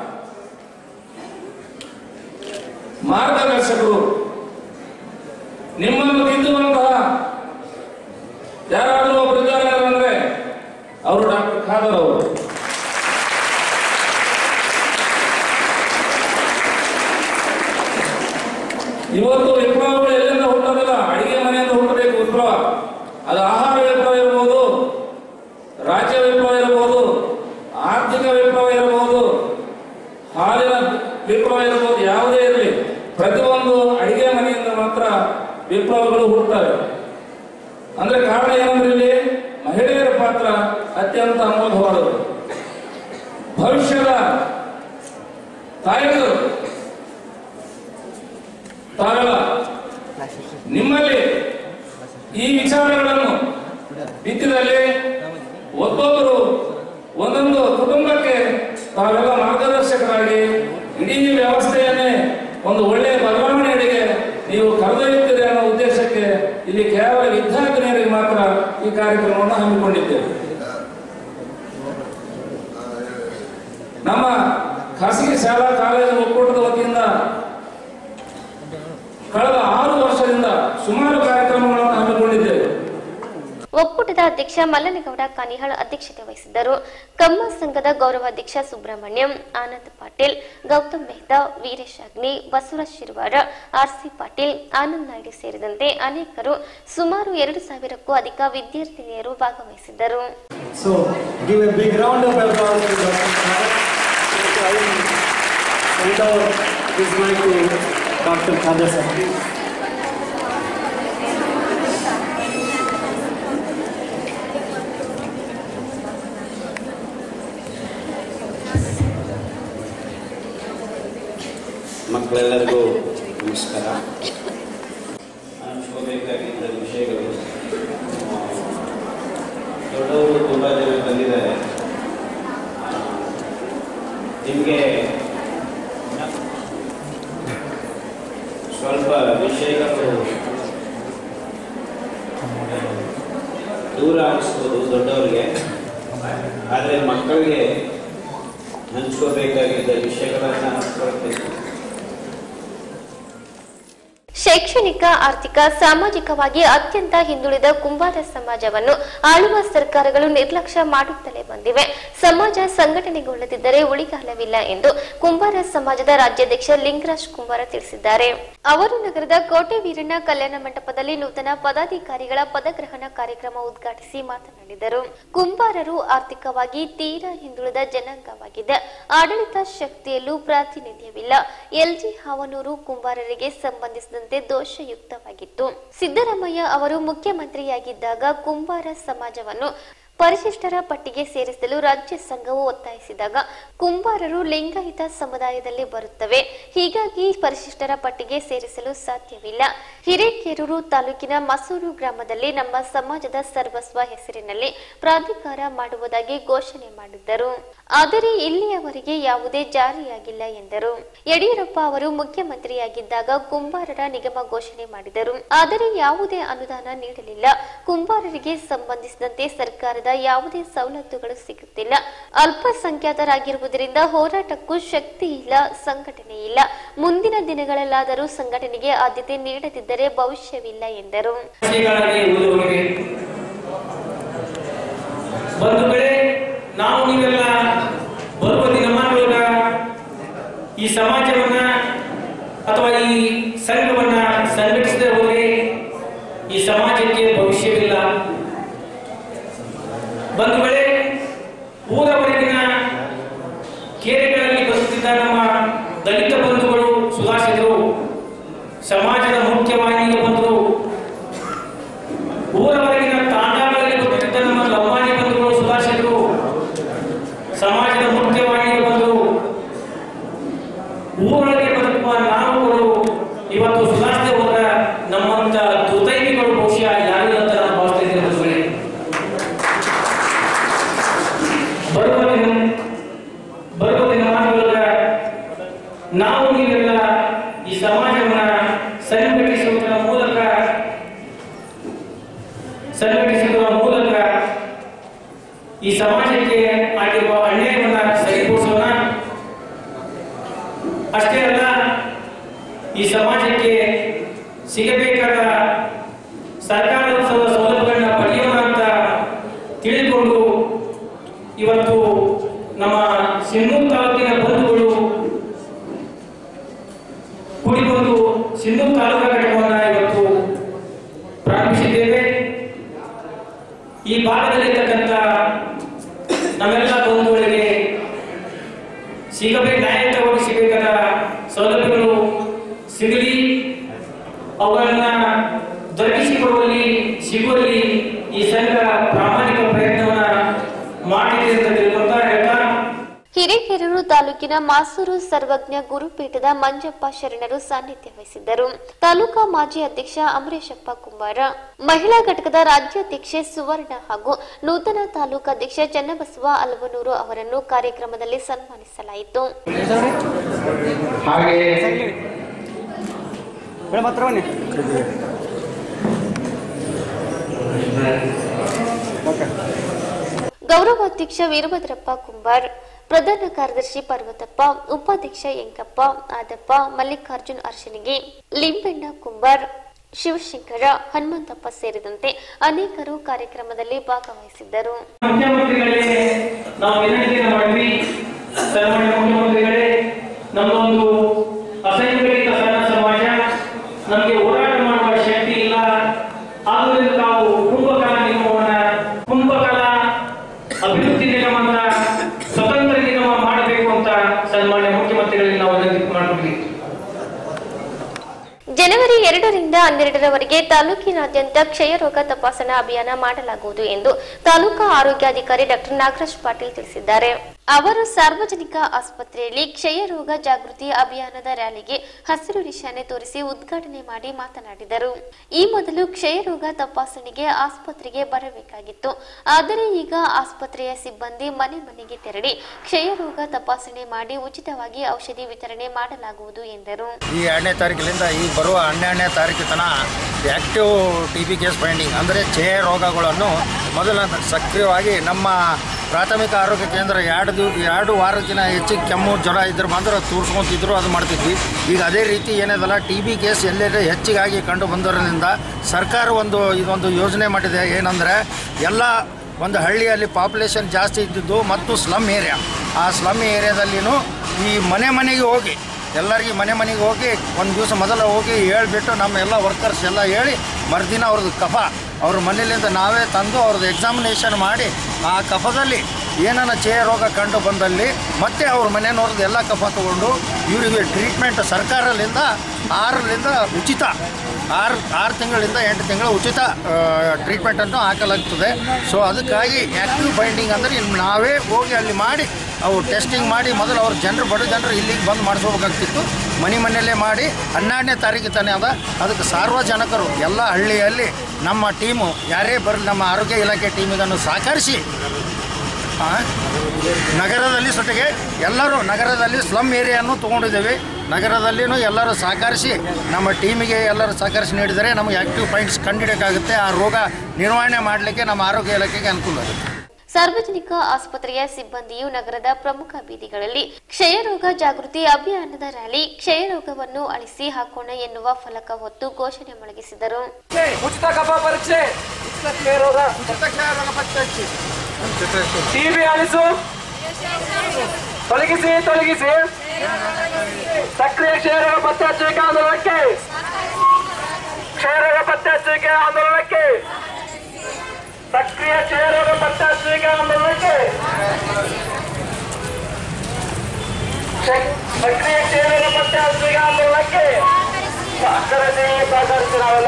ಮಾರ್ಗದರ್ಶಕರು ನಿಮ್ಮನ್ನು ತಿದ್ದುವಂತಹ ಯಾರಾದರೂ ಒಬ್ಬರು ಇದ್ದಾರೆ ಅಂದ್ರೆ ಅವರು ಡಾಕ್ಟರ್ ಖಾದರ್ ಅವರು ಇವತ್ತು ವಿಪ್ಲವಗಳು ಎಲ್ಲಿಂದ ಹುಟ್ಟೋದಿಲ್ಲ ಅಡಿಗೆ ಮನೆಯಿಂದ ಹುಟ್ಟಬೇಕು ವಿಪ್ಲವ ಅದು ಆಹಾರ ವಿಪ್ಲವ ಇರಬಹುದು ರಾಜ್ಯ ವಿಪ್ಲವ ಇರಬಹುದು ಆರ್ಥಿಕ ವಿಪ್ಲವ ಇರಬಹುದು ಹಾಲಿನ ವಿಪ್ಲವ ಇರಬಹುದು ಯಾವುದೇ ಇರಲಿ ಪ್ರತಿಯೊಂದು ಅಡಿಗೆ ಮನೆಯಿಂದ ಮಾತ್ರ ವಿಪ್ಲವಗಳು ಹುಟ್ಟುತ್ತವೆ ಅಂದ್ರೆ ಕಾರಣ ಏನಂದ್ರೆ ಇಲ್ಲಿ ಮಹಿಳೆಯರ ಪಾತ್ರ ಅತ್ಯಂತ ಅಮೋಘವಾದದ್ದು ಭವಿಷ್ಯದ ತಾಯಂದಿರು ತಾವೆಲ್ಲ ನಿಮ್ಮಲ್ಲಿ ಈ ವಿಚಾರಗಳನ್ನು ಬಿತ್ತಿದಲ್ಲಿ ಒಬ್ಬೊಬ್ಬರು ಒಂದೊಂದು ಕುಟುಂಬಕ್ಕೆ ತಾವೆಲ್ಲ ಮಾರ್ಗದರ್ಶಕರಾಗಿ ಇಡೀ ವ್ಯವಸ್ಥೆಯನ್ನೇ ಒಂದು ಒಳ್ಳೆಯ ಬದಲಾವಣೆಯಡೆಗೆ ನೀವು ಕರೆದೊಯ್ಯುತ್ತೀರಿ ಅನ್ನೋ ಉದ್ದೇಶಕ್ಕೆ ಇಲ್ಲಿ ಕೇವಲ ವಿದ್ಯಾರ್ಥಿನಿಯರಿಗೆ ಮಾತ್ರ ಈ ಕಾರ್ಯಕ್ರಮವನ್ನು ಹಮ್ಮಿಕೊಂಡಿದ್ದೇವೆ ನಮ್ಮ ಖಾಸಗಿ ಶಾಲಾ ಕಾಲೇಜು ಒಕ್ಕೂಟದ ವತಿಯಿಂದ ಕಳೆದ ಆರು ವರ್ಷದಿಂದ ಸುಮಾರು ಕಾರ್ಯಕ್ರಮಗಳನ್ನು ಹಮ್ಮಿಕೊಂಡಿದ್ದೇವೆ ಒಕ್ಕೂಟದ ಅಧ್ಯಕ್ಷ ಮಲ್ಲನಗೌಡ ಕಾನಿಹಾಳ್ ಅಧ್ಯಕ್ಷತೆ ವಹಿಸಿದ್ದರು ಕಮ್ಮ ಸಂಘದ ಗೌರವಾಧ್ಯಕ್ಷ ಸುಬ್ರಹ್ಮಣ್ಯಂ ಆನಂದ್ ಪಾಟೀಲ್ ಗೌತಮ್ ಮೆಹ್ತಾ ವೀರೇಶ್ ಅಗ್ನಿ ಬಸವರಾಜ್ ಶಿರ್ವಾರ ಆರ್ಸಿ ಪಾಟೀಲ್ ಆನಂದ್ ನಾಯ್ಡು ಸೇರಿದಂತೆ ಅನೇಕರು ಸುಮಾರು ಎರಡು ಸಾವಿರಕ್ಕೂ ಅಧಿಕ ವಿದ್ಯಾರ್ಥಿನಿಯರು ಭಾಗವಹಿಸಿದ್ದರು So, give a big round of applause to Dr. Khader. I will hand over this mic to Dr. Khader sir. ಮಕ್ಕಳೆಲ್ಲರಿಗೂ ನಮಸ್ಕಾರ ಹಂಚ್ಕೋಬೇಕಾಗಿದ್ದ ವಿಷಯಗಳು ಆ, ದೊಡ್ಡವರು ತುಂಬ ಜನ ಬಂದಿದ್ದಾರೆ ನಿಮಗೆ ಸ್ವಲ್ಪ ವಿಷಯಗಳು ದೂರ ಅನಿಸ್ಬೋದು ದೊಡ್ಡವ್ರಿಗೆ ಆದರೆ ಮಕ್ಕಳಿಗೆ ಹಂಚ್ಕೋಬೇಕಾಗಿದ್ದ ವಿಷಯಗಳನ್ನು ಹಂಚ್ಕೊಳ್ಬೇಕು ಶೈಕ್ಷಣಿಕ ಆರ್ಥಿಕ ಸಾಮಾಜಿಕವಾಗಿ ಅತ್ಯಂತ ಹಿಂದುಳಿದ ಕುಂಬಾರ ಸಮಾಜವನ್ನು ಆಳುವ ಸರ್ಕಾರಗಳು ನಿರ್ಲಕ್ಷ್ಯ ಮಾಡುತ್ತಲೇ ಬಂದಿವೆ ಸಮಾಜ ಸಂಘಟನೆಗೊಳ್ಳದಿದ್ದರೆ ಉಳಿಗಾಲವಿಲ್ಲ ಎಂದು ಕುಂಬಾರ ಸಮಾಜದ ರಾಜ್ಯಾಧ್ಯಕ್ಷ ಲಿಂಗರಾಜ್ ಕುಂಬಾರ ತಿಳಿಸಿದ್ದಾರೆ ಅವರು ನಗರದ ಕೋಟೆ ವೀರಣ್ಣ ಕಲ್ಯಾಣ ಮಂಟಪದಲ್ಲಿ ನೂತನ ಪದಾಧಿಕಾರಿಗಳ ಪದಗ್ರಹಣ ಕಾರ್ಯಕ್ರಮ ಉದ್ಘಾಟಿಸಿ ಮಾತನಾಡಿದರು ಕುಂಬಾರರು ಆರ್ಥಿಕವಾಗಿ ತೀರಾ ಹಿಂದುಳಿದ ಜನಾಂಗವಾಗಿದೆ ಆಡಳಿತ ಶಕ್ತಿಯಲ್ಲೂ ಪ್ರಾತಿನಿಧ್ಯವಿಲ್ಲ ಎಲ್ಜಿ ಹಾವನೂರು ಕುಂಬಾರರಿಗೆ ಸಂಬಂಧಿಸಿದಂತೆ ದೋಷಯುಕ್ತವಾಗಿತ್ತು ಸಿದ್ದರಾಮಯ್ಯ ಅವರು ಮುಖ್ಯಮಂತ್ರಿಯಾಗಿದ್ದಾಗ ಕುಂಬಾರ ಸಮಾಜವನ್ನು ಪರಿಶಿಷ್ಟರ ಪಟ್ಟಿಗೆ ಸೇರಿಸಲು ರಾಜ್ಯ ಸಂಘವು ಒತ್ತಾಯಿಸಿದಾಗ ಕುಂಬಾರರು ಲಿಂಗಾಯತ ಸಮುದಾಯದಲ್ಲಿ ಬರುತ್ತವೆ ಹೀಗಾಗಿ ಪರಿಶಿಷ್ಟರ ಪಟ್ಟಿಗೆ ಸೇರಿಸಲು ಸಾಧ್ಯವಿಲ್ಲ ಹಿರೇಕೆರೂರು ತಾಲೂಕಿನ ಮಸೂರು ಗ್ರಾಮದಲ್ಲಿ ನಮ್ಮ ಸಮಾಜದ ಸರ್ವಸ್ವ ಹೆಸರಿನಲ್ಲಿ ಪ್ರಾಧಿಕಾರ ಮಾಡುವುದಾಗಿ ಘೋಷಣೆ ಮಾಡಿದ್ದರು ಆದರೆ ಇಲ್ಲಿಯವರೆಗೆ ಯಾವುದೇ ಜಾರಿಯಾಗಿಲ್ಲ ಎಂದರು ಯಡಿಯೂರಪ್ಪ ಅವರು ಮುಖ್ಯಮಂತ್ರಿಯಾಗಿದ್ದಾಗ ಕುಂಬಾರರ ನಿಗಮ ಘೋಷಣೆ ಮಾಡಿದರು ಆದರೆ ಯಾವುದೇ ಅನುದಾನ ನೀಡಲಿಲ್ಲ ಕುಂಬಾರರಿಗೆ ಸಂಬಂಧಿಸಿದಂತೆ ಸರ್ಕಾರದ ಯಾವುದೇ ಸವಲತ್ತುಗಳು ಸಿಗುತ್ತಿಲ್ಲ ಅಲ್ಪಸಂಖ್ಯಾತರಾಗಿರುವುದರಿಂದ ಹೋರಾಟಕ್ಕೂ ಶಕ್ತಿ ಇಲ್ಲ ಸಂಘಟನೆ ಇಲ್ಲ ಮುಂದಿನ ದಿನಗಳಲ್ಲಾದರೂ ಸಂಘಟನೆಗೆ ಆದ್ಯತೆ ನೀಡದಿದ್ದರೆ ಭವಿಷ್ಯವಿಲ್ಲ ಎಂದರು ವಿಷಯಗಳಾಗಿ ಓದುವವರಿಗೆ ಬಂಧುಗಳೇ ನಾವು ನೀವೆಲ್ಲ ಬರುವ ದಿನಮಾನಗಳನ್ನ ಈ ಸಮಾಜವನ್ನ ಅಥವಾ ಈ ಸಂಘವನ್ನ ಸಂಘಟಿಸದೆ ಹೋದರೆ ಈ ಸಮಾಜಕ್ಕೆ ಭವಿಷ್ಯವಿಲ್ಲ ಬಂಧುಗಳೇ ಊರವರೆಗಿನ ಕೇರೆಗಳಲ್ಲಿ ಬರುತ್ತಿದ್ದ ನಮ್ಮ ದಲಿತ ಬಂಧುಗಳು ಸುಧಾರಿಸಿದರು ಸಮಾಜದ ಮುಖ್ಯವಾಹಿನಿಗೆ ಬಂದರು ಊರವರೆಗಿನ ತಾಂಡಾಗಳಲ್ಲಿ ಬರುತ್ತಿದ್ದ ನಮ್ಮ ಲಂಬಾಣಿ ಬಂಧುಗಳು ಸುಧಾರಿಸಿದರು ಸಮಾಜದ ಮುಖ್ಯವಾಹಿನಿಗೆ ಬಂದರು ಊರೊಳಗೆ ಬದುಕುವ ನಾವುಗಳು ಇವತ್ತು ಸುಧಾರಿಸದೆ ಹೋದ ನಮ್ಮಂತ ದುರ್ದೈವಿಗಳು ಬಹುಶಃ ಯಾರು ಅಂತ ನಾನು ಭಾವಿಸ್ತಾ ಇದ್ದೀನಿ ಬಂಧುಗಳೇ ಈ ಸಮಾಜಕ್ಕೆ ಆಗಿರುವ ಅನ್ಯಾಯವನ್ನ ಸರಿಪಡಿಸೋಣ ಅಷ್ಟೇ ಅಲ್ಲ ಈ ಸಮಾಜಕ್ಕೆ ಸಿಗಬೇಕಾದ ಸರ್ಕಾರದ ಸೌ- ಸೌಲಭ್ಯಗಳನ್ನ ಪಡೆಯೋಣ ಅಂತ ತಿಳಿದುಕೊಂಡು ಇವತ್ತು ನಮ್ಮ ಸಿನ್ನೂರು ತಾಲೂಕಿನ ಬಂಧುಗಳು ಕೂಡಿ ಬಂದು ಸಿನ್ನೂರು ತಾಲೂಕಾ ಘಟಕವನ್ನ ಇವತ್ತು ಪ್ರಾರಂಭಿಸಿದ್ದೇವೆ ಈ ಭಾಗದಲ್ಲಿರ್ತಕ್ಕಂಥ ನಮ್ಮೆಲ್ಲ ಬಂಧುಗಳಿಗೆ ಸಿಗಬೇಕು ನ್ಯಾಯಯುತವಾಗಿ ಸಿಗಬೇಕಾದ ಸೌಲಭ್ಯಗಳು ಸಿಗಲಿ ಅವುಗಳನ್ನ ದೊರಕಿಸಿಕೊಡುವಲ್ಲಿ ಸಿಗುವಲ್ಲಿ ಈ ಸಂಘ ಪ್ರಾಮಾಣಿಕ ಪ್ರಯತ್ನವನ್ನ ಮಾಡಿದೆ ಅಂತ ತಿಳ್ಕೊಂತ ಹೇಳ್ತಾ ಹಿರೇಕೆರೂರು ತಾಲೂಕಿನ ಮಾಸೂರು ಸರ್ವಜ್ಞ ಗುರುಪೀಠದ ಮಂಜಪ್ಪ ಶರಣರು ಸಾನ್ನಿಧ್ಯ ವಹಿಸಿದ್ದರು ತಾಲೂಕಾ ಮಾಜಿ ಅಧ್ಯಕ್ಷ ಅಮರೇಶಪ್ಪ ಕುಂಬಾರ ಮಹಿಳಾ ಘಟಕದ ರಾಜ್ಯಾಧ್ಯಕ್ಷೆ ಸುವರ್ಣ ಹಾಗೂ ನೂತನ ತಾಲೂಕಾಧ್ಯಕ್ಷ ಚನ್ನಬಸವ ಅಲ್ವನೂರು ಅವರನ್ನು ಕಾರ್ಯಕ್ರಮದಲ್ಲಿ ಸನ್ಮಾನಿಸಲಾಯಿತು ಹಾಗೆ ಗೌರವಾಧ್ಯಕ್ಷ ವೀರಭದ್ರಪ್ಪ ಕುಂಬಾರ್ ಪ್ರಧಾನ ಕಾರ್ಯದರ್ಶಿ ಪರ್ವತಪ್ಪ ಉಪಾಧ್ಯಕ್ಷ ಎಂಕಪ್ಪ ಆದಪ್ಪ ಮಲ್ಲಿಕಾರ್ಜುನ್ ಅರ್ಶನಿಗೆ ಲಿಂಬೆಣ್ಣ ಕುಂಬಾರ್ ಶಿವಶಂಕರ ಹನುಮಂತಪ್ಪ ಸೇರಿದಂತೆ ಅನೇಕರು ಕಾರ್ಯಕ್ರಮದಲ್ಲಿ ಭಾಗವಹಿಸಿದ್ದರು ಮುಖ್ಯಮಂತ್ರಿಗಳೇ ನಾವು ವಿನಂತಿಯನ್ನು ಮಾಡಿದ್ವಿ ಸನ್ಮಾನ್ಯ ಮುಖ್ಯಮಂತ್ರಿಗಳೇ ನಮ್ಮೊಂದು ಅಸಂಘಟಿತ ಸಣ್ಣ ಸಮಾಜ ನಮಗೆ ಹೋರಾಟ ಮಾಡುವ ಶಕ್ತಿ ಇಲ್ಲ ಆದ್ದರಿಂದ ನಾವು ಕುಂಭಕಲಾ ನಿಗಮವನ್ನ ಕುಂಭಕಲಾ ಅಭಿವೃದ್ಧಿ ನಿಗಮ ಅಂತ ಸ್ವತಂತ್ರ ನಿಗಮ ಮಾಡಬೇಕು ಅಂತ ಸನ್ಮಾನ್ಯ ಮುಖ್ಯಮಂತ್ರಿಗಳಿಗೆ ನಾವು ವಿನಂತಿ ಮಾಡ್ಬಿಟ್ವಿ ಜನವರಿ ಎರಡರಿಂದ ಹನ್ನೆರಡರವರೆಗೆ ತಾಲೂಕಿನಾದ್ಯಂತ ಕ್ಷಯರೋಗ ತಪಾಸಣಾ ಅಭಿಯಾನ ಮಾಡಲಾಗುವುದು ಎಂದು ತಾಲೂಕಾ ಆರೋಗ್ಯಾಧಿಕಾರಿ ಡಾಕ್ಟರ್ ನಾಗರಾಜ್ ಪಾಟೀಲ್ ತಿಳಿಸಿದ್ದಾರೆ ಅವರು ಸಾರ್ವಜನಿಕ ಆಸ್ಪತ್ರೆಯಲ್ಲಿ ಕ್ಷಯರೋಗ ಜಾಗೃತಿ ಅಭಿಯಾನದ ರ್ಯಾಲಿಗೆ ಹಸಿರು ನಿಶಾನೆ ತೋರಿಸಿ ಉದ್ಘಾಟನೆ ಮಾಡಿ ಮಾತನಾಡಿದರು ಈ ಮೊದಲು ಕ್ಷಯರೋಗ ತಪಾಸಣೆಗೆ ಆಸ್ಪತ್ರೆಗೆ ಬರಬೇಕಾಗಿತ್ತು ಆದರೆ ಈಗ ಆಸ್ಪತ್ರೆಯ ಸಿಬ್ಬಂದಿ ಮನೆ ಮನೆಗೆ ತೆರಳಿ ಕ್ಷಯರೋಗ ತಪಾಸಣೆ ಮಾಡಿ ಉಚಿತವಾಗಿ ಔಷಧಿ ವಿತರಣೆ ಮಾಡಲಾಗುವುದು ಎಂದರು ಈ ಎರಡನೇ ತಾರೀಕಿನಿಂದ ಈ ಬರುವ ಹನ್ನೆರಡನೇ ತಾರೀಕು ತನಕ active T B case finding ಅಂದರೆ ಕ್ಷಯ ರೋಗಗಳನ್ನು ಮೊದಲ ಸಕ್ರಿಯವಾಗಿ ನಮ್ಮ ಪ್ರಾಥಮಿಕ ಆರೋಗ್ಯ ಕೇಂದ್ರ ಎರಡು ದಿವ ಎರಡು ವಾರಕ್ಕಿಂತ ಹೆಚ್ಚಿಗೆ ಕೆಮ್ಮು ಜ್ವರ ಇದ್ರೆ ಮಾತ್ರ ತೋರಿಸ್ಕೊಂತಿದ್ರು ಅದು ಮಾಡ್ತಿದ್ವಿ ಈಗ ಅದೇ ರೀತಿ ಏನಿದಲ್ಲ ಟಿ ಬಿ ಕೇಸ್ ಎಲ್ಲೆಲ್ಲಿ ಹೆಚ್ಚಿಗಾಗಿ ಕಂಡು ಬಂದಿರೋದ್ರಿಂದ ಸರ್ಕಾರ ಒಂದು ಇದೊಂದು ಯೋಜನೆ ಮಾಡಿದೆ ಏನಂದರೆ ಎಲ್ಲ ಒಂದು ಹಳ್ಳಿಯಲ್ಲಿ ಪಾಪ್ಯುಲೇಷನ್ ಜಾಸ್ತಿ ಇದ್ದಿದ್ದು ಮತ್ತು ಸ್ಲಮ್ ಏರಿಯಾ ಆ ಸ್ಲಮ್ ಏರಿಯಾದಲ್ಲಿನೂ ಈ ಮನೆ ಮನೆಗೆ ಹೋಗಿ ಎಲ್ಲರಿಗೆ ಮನೆ ಮನೆಗೆ ಹೋಗಿ ಒಂದು ದಿವಸ ಮೊದಲ ಹೋಗಿ ಹೇಳ್ಬಿಟ್ಟು ನಮ್ಮ ಎಲ್ಲ ವರ್ಕರ್ಸ್ ಎಲ್ಲ ಹೇಳಿ ಮರುದಿನ ಅವ್ರದ್ದು ಕಫ ಅವ್ರ ಮನೆಯಲ್ಲಿಂದ ನಾವೇ ತಂದು ಅವ್ರದ್ದು ಎಕ್ಸಾಮಿನೇಷನ್ ಮಾಡಿ ಆ ಕಫದಲ್ಲಿ ಏನಾನ ಚೇ ರೋಗ ಕಂಡು ಬಂದಲ್ಲಿ ಮತ್ತೆ ಅವ್ರ ಮನೆಯವ್ರದ್ದು ಎಲ್ಲ ಕಫ ತಗೊಂಡು ಇವರಿಗೆ ಟ್ರೀಟ್ಮೆಂಟ್ ಸರ್ಕಾರದಿಂದ ಆರರಿಂದ ಉಚಿತ ಆರು ಆರು ತಿಂಗಳಿಂದ ಎಂಟು ತಿಂಗಳು ಉಚಿತ ಟ್ರೀಟ್ಮೆಂಟನ್ನು ಹಾಕಲಾಗ್ತದೆ ಸೊ ಅದಕ್ಕಾಗಿ ಆ್ಯಕ್ಟಿವ್ ಬೈಂಡಿಂಗ್ ಅಂದರೆ ಇನ್ನು ನಾವೇ ಹೋಗಿ ಅಲ್ಲಿ ಮಾಡಿ ಅವು ಟೆಸ್ಟಿಂಗ್ ಮಾಡಿ ಮೊದಲು ಅವ್ರ ಜನರು ಬಡ ಜನರು ಇಲ್ಲಿಗೆ ಬಂದು ಮಾಡಿಸ್ಕೋಬೇಕಾಗ್ತಿತ್ತು ಮನೆ ಮನೆಯಲ್ಲೇ ಮಾಡಿ ಹನ್ನೆರಡನೇ ತಾರೀಕು ತಾನೇ ಅದ ಅದಕ್ಕೆ ಸಾರ್ವಜನಿಕರು ಎಲ್ಲ ಹಳ್ಳಿಯಲ್ಲಿ ನಮ್ಮ ಟೀಮು ಯಾರೇ ಬರಲಿ ನಮ್ಮ ಆರೋಗ್ಯ ಇಲಾಖೆ ಟೀಮಿಗನ್ನು ಸಹಕರಿಸಿ ಆ, ನಗರದಲ್ಲಿ ಸೊಟ್ಟಿಗೆ ಎಲ್ಲರೂ ನಗರದಲ್ಲಿ ಸ್ಲಮ್ ಏರಿಯನ್ನು ತೊಗೊಂಡಿದ್ದೇವೆ ನಗರದಲ್ಲಿನೂ ಎಲ್ಲರೂ ಸಹಕರಿಸಿ ನಮ್ಮ ಟೀಮಿಗೆ ಎಲ್ಲರೂ ಸಹಕರಿಸಿ ನೀಡಿದರೆ ನಮಗೆ ಆ್ಯಕ್ಟಿವ್ ಪಾಯಿಂಟ್ಸ್ ಕಂಡುಹಿಡಿಯೋಕ್ಕಾಗುತ್ತೆ ಆ ರೋಗ ನಿರ್ವಹಣೆ ಮಾಡಲಿಕ್ಕೆ ನಮ್ಮ ಆರೋಗ್ಯ ಇಲಾಖೆಗೆ ಅನುಕೂಲ ಆಗುತ್ತೆ ಸಾರ್ವಜನಿಕ ಆಸ್ಪತ್ರೆಯ ಸಿಬ್ಬಂದಿಯು ನಗರದ ಪ್ರಮುಖ ಬೀದಿಗಳಲ್ಲಿ ಕ್ಷಯರೋಗ ಜಾಗೃತಿ ಅಭಿಯಾನದ ರ್ಯಾಲಿ ಕ್ಷಯರೋಗವನ್ನು ಅಳಿಸಿ ಹಾಕೋಣ ಎನ್ನುವ ಫಲಕ ಹೊತ್ತು ಘೋಷಣೆ ಮೊಳಗಿಸಿದರು ಉಚಿತ ಕಫ ಪರೀಕ್ಷೆ ಉಚಿತ ಕ್ಷಯ ರೋಗ ಟಿಬಿ ಅಳಿಸು ತೊಲಗಿಸಿ ತೊಲಗಿಸಿ ಸಕ್ರಿಯ ಕ್ಷಯರೋಗ ಪತ್ತೆ ಹಚ್ಚುವಿಕೆ ಆಂದೋಲನಕ್ಕೆ ಕ್ಷಯರೋಗ ಪತ್ತೆ ಹಚ್ಚುವಿಕೆ ಆಂದೋಲನಕ್ಕೆ ಸಕ್ರಿಯ ಕ್ಷಯರೋಗ ಪತ್ತೆ ಹಚ್ಚುವಿಕೆ ಆಂದೋಲನಕ್ಕೆ ಸಕ್ರಿಯ ಕ್ಷಯರೋಗ ಪತ್ತೆ ಹಚ್ಚುವಿಕೆ ಆಂದೋಲನಕ್ಕೆ ಸಹಕರಿಸಿ ಸಹಕರಿಸಿ ನಾವೆಲ್ಲ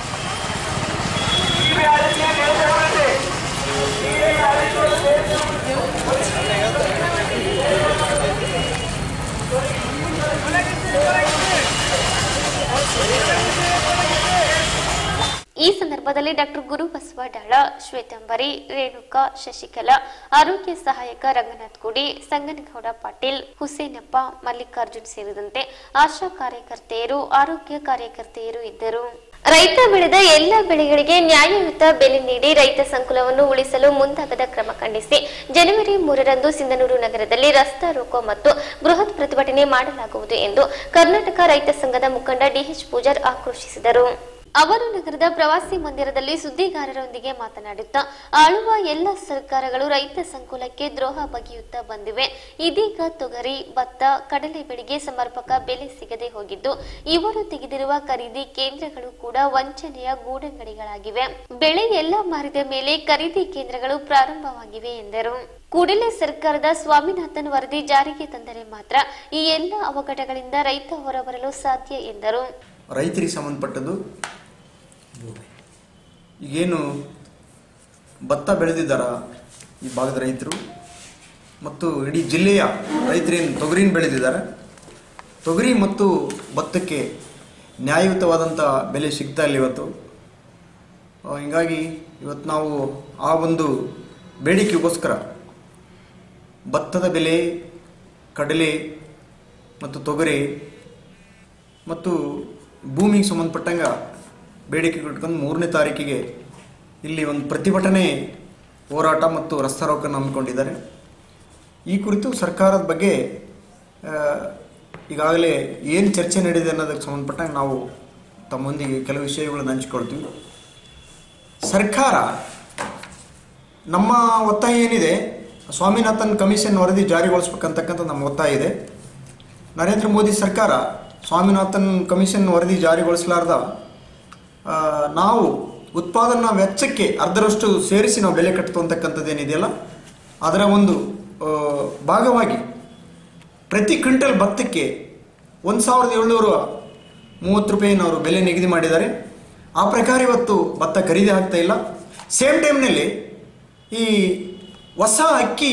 ಟಿಬಿ ಅಳಿಸಿ ನಿಲ್ಸೋಣಂತೆ. ಟಿಬಿ ಅಳಿಸುವುದು ಈ ಸಂದರ್ಭದಲ್ಲಿ ಡಾಕ್ಟರ್ ಗುರುಬಸವ ಡಾಳ ಶ್ವೇತಂಬರಿ ರೇಣುಕಾ ಶಶಿಕಲಾ ಆರೋಗ್ಯ ಸಹಾಯಕ ರಂಗನಾಥ್ ಗುಡಿ ಸಂಗನಗೌಡ ಪಾಟೀಲ್ ಹುಸೇನಪ್ಪ ಮಲ್ಲಿಕಾರ್ಜುನ್ ಸೇರಿದಂತೆ ಆಶಾ ಕಾರ್ಯಕರ್ತೆಯರು ಆರೋಗ್ಯ ಕಾರ್ಯಕರ್ತೆಯರು ಇದ್ದರು ರೈತ ಬೆಳೆದ ಎಲ್ಲ ಬೆಳೆಗಳಿಗೆ ನ್ಯಾಯಯುತ ಬೆಲೆ ನೀಡಿ ರೈತ ಸಂಕುಲವನ್ನು ಉಳಿಸಲು ಮುಂದಾಗದ ಕ್ರಮ ಖಂಡಿಸಿ ಜನವರಿ ಮೂರರಂದು ಸಿಂಧನೂರು ನಗರದಲ್ಲಿ ರಸ್ತಾ ರೋಕೋ ಮತ್ತು ಬೃಹತ್ ಪ್ರತಿಭಟನೆ ಮಾಡಲಾಗುವುದು ಎಂದು ಕರ್ನಾಟಕ ರೈತ ಸಂಘದ ಮುಖಂಡ ಡಿಎಚ್ ಪೂಜಾರ್ ಆಕ್ರೋಶಿಸಿದರು ಅವರು ನಗರದ ಪ್ರವಾಸಿ ಮಂದಿರದಲ್ಲಿ ಸುದ್ದಿಗಾರರೊಂದಿಗೆ ಮಾತನಾಡುತ್ತಾ ಆಳುವ ಎಲ್ಲ ಸರ್ಕಾರಗಳು ರೈತ ಸಂಕುಲಕ್ಕೆ ದ್ರೋಹ ಬಗೆಯುತ್ತಾ ಬಂದಿವೆ ಇದೀಗ ತೊಗರಿ ಭತ್ತ ಕಡಲೆ ಬೆಳೆಗೆ ಸಮರ್ಪಕ ಬೆಲೆ ಸಿಗದೆ ಹೋಗಿದ್ದು ಇವರು ತೆಗೆದಿರುವ ಖರೀದಿ ಕೇಂದ್ರಗಳು ಕೂಡ ವಂಚನೆಯ ಗೂಡಂಗಡಿಗಳಾಗಿವೆ ಬೆಳೆ ಎಲ್ಲ ಮಾರಿದ ಮೇಲೆ ಖರೀದಿ ಕೇಂದ್ರಗಳು ಪ್ರಾರಂಭವಾಗಿವೆ ಎಂದರು ಕೂಡಲೇ ಸರ್ಕಾರದ ಸ್ವಾಮಿನಾಥನ್ ವರದಿ ಜಾರಿಗೆ ತಂದರೆ ಮಾತ್ರ ಈ ಎಲ್ಲ ಅವಘಡಗಳಿಂದ ರೈತ ಹೊರಬರಲು ಸಾಧ್ಯ ಎಂದರು ರೈತರಿಗೆ ಸಂಬಂಧಪಟ್ಟದ್ದು ಈಗೇನು ಭತ್ತ ಬೆಳೆದಿದ್ದಾರ ಈ ಭಾಗದ ರೈತರು ಮತ್ತು ಇಡೀ ಜಿಲ್ಲೆಯ ರೈತರೇನು ತೊಗರಿನ ಬೆಳೆದಿದ್ದಾರೆ ತೊಗರಿ ಮತ್ತು ಭತ್ತಕ್ಕೆ ನ್ಯಾಯಯುತವಾದಂಥ ಬೆಲೆ ಸಿಗ್ತಾ ಇಲ್ಲ ಇವತ್ತು ಆ, ಹೀಗಾಗಿ ಇವತ್ತು ನಾವು ಆ ಒಂದು ಬೇಡಿಕೆಗೋಸ್ಕರ ಭತ್ತದ ಬೆಲೆ ಕಡಲೆ ಮತ್ತು ತೊಗರಿ ಮತ್ತು ಭೂಮಿಗೆ ಸಂಬಂಧಪಟ್ಟಂಗ ಬೇಡಿಕೆ ಇಟ್ಕೊಂಡು ಮೂರನೇ ತಾರೀಕಿಗೆ ಇಲ್ಲಿ ಒಂದು ಪ್ರತಿಭಟನೆ ಹೋರಾಟ ಮತ್ತು ರಸ್ತಾ ರೋಕನ್ನು ಹಮ್ಮಿಕೊಂಡಿದ್ದಾರೆ ಈ ಕುರಿತು ಸರ್ಕಾರದ ಬಗ್ಗೆ ಆ, ಈಗಾಗಲೇ ಏನು ಚರ್ಚೆ ನಡೆದಿದೆ ಅನ್ನೋದಕ್ಕೆ ಸಂಬಂಧಪಟ್ಟಂಗೆ ನಾವು ತಮ್ಮೊಂದಿಗೆ ಕೆಲವು ವಿಷಯಗಳನ್ನು ಹಂಚಿಕೊಳ್ತೀವಿ ಸರ್ಕಾರ ನಮ್ಮ ಒತ್ತಾಯ ಏನಿದೆ ಸ್ವಾಮಿನಾಥನ್ ಕಮಿಷನ್ ವರದಿ ಜಾರಿಗೊಳಿಸ್ಬೇಕಂತಕ್ಕಂಥ ನಮ್ಮ ಒತ್ತಾಯ ಇದೆ ನರೇಂದ್ರ ಮೋದಿ ಸರ್ಕಾರ ಸ್ವಾಮಿನಾಥನ್ ಕಮಿಷನ್ ವರದಿ ಜಾರಿಗೊಳಿಸಲಾರ್ದ ಆ, ನಾವು ಉತ್ಪಾದನಾ ವೆಚ್ಚಕ್ಕೆ ಅರ್ಧರಷ್ಟು ಸೇರಿಸಿ ನಾವು ಬೆಲೆ ಕಟ್ಟುವಂತಕ್ಕಂಥದ್ದು ಏನಿದೆಯಲ್ಲ ಅದರ ಒಂದು ಆ, ಭಾಗವಾಗಿ ಪ್ರತಿ ಕ್ವಿಂಟಲ್ ಭತ್ತಕ್ಕೆ ಒಂದು ಸಾವಿರದ ಏಳ್ನೂರ ಮೂವತ್ತು ರೂಪಾಯಿನ ಅವರು ಬೆಲೆ ನಿಗದಿ ಮಾಡಿದ್ದಾರೆ ಆ ಪ್ರಕಾರ ಇವತ್ತು ಭತ್ತ ಖರೀದಿ ಆಗ್ತಾ ಇಲ್ಲ ಸೇಮ್ ಟೈಮ್ನಲ್ಲಿ ಈ ಹೊಸ ಅಕ್ಕಿ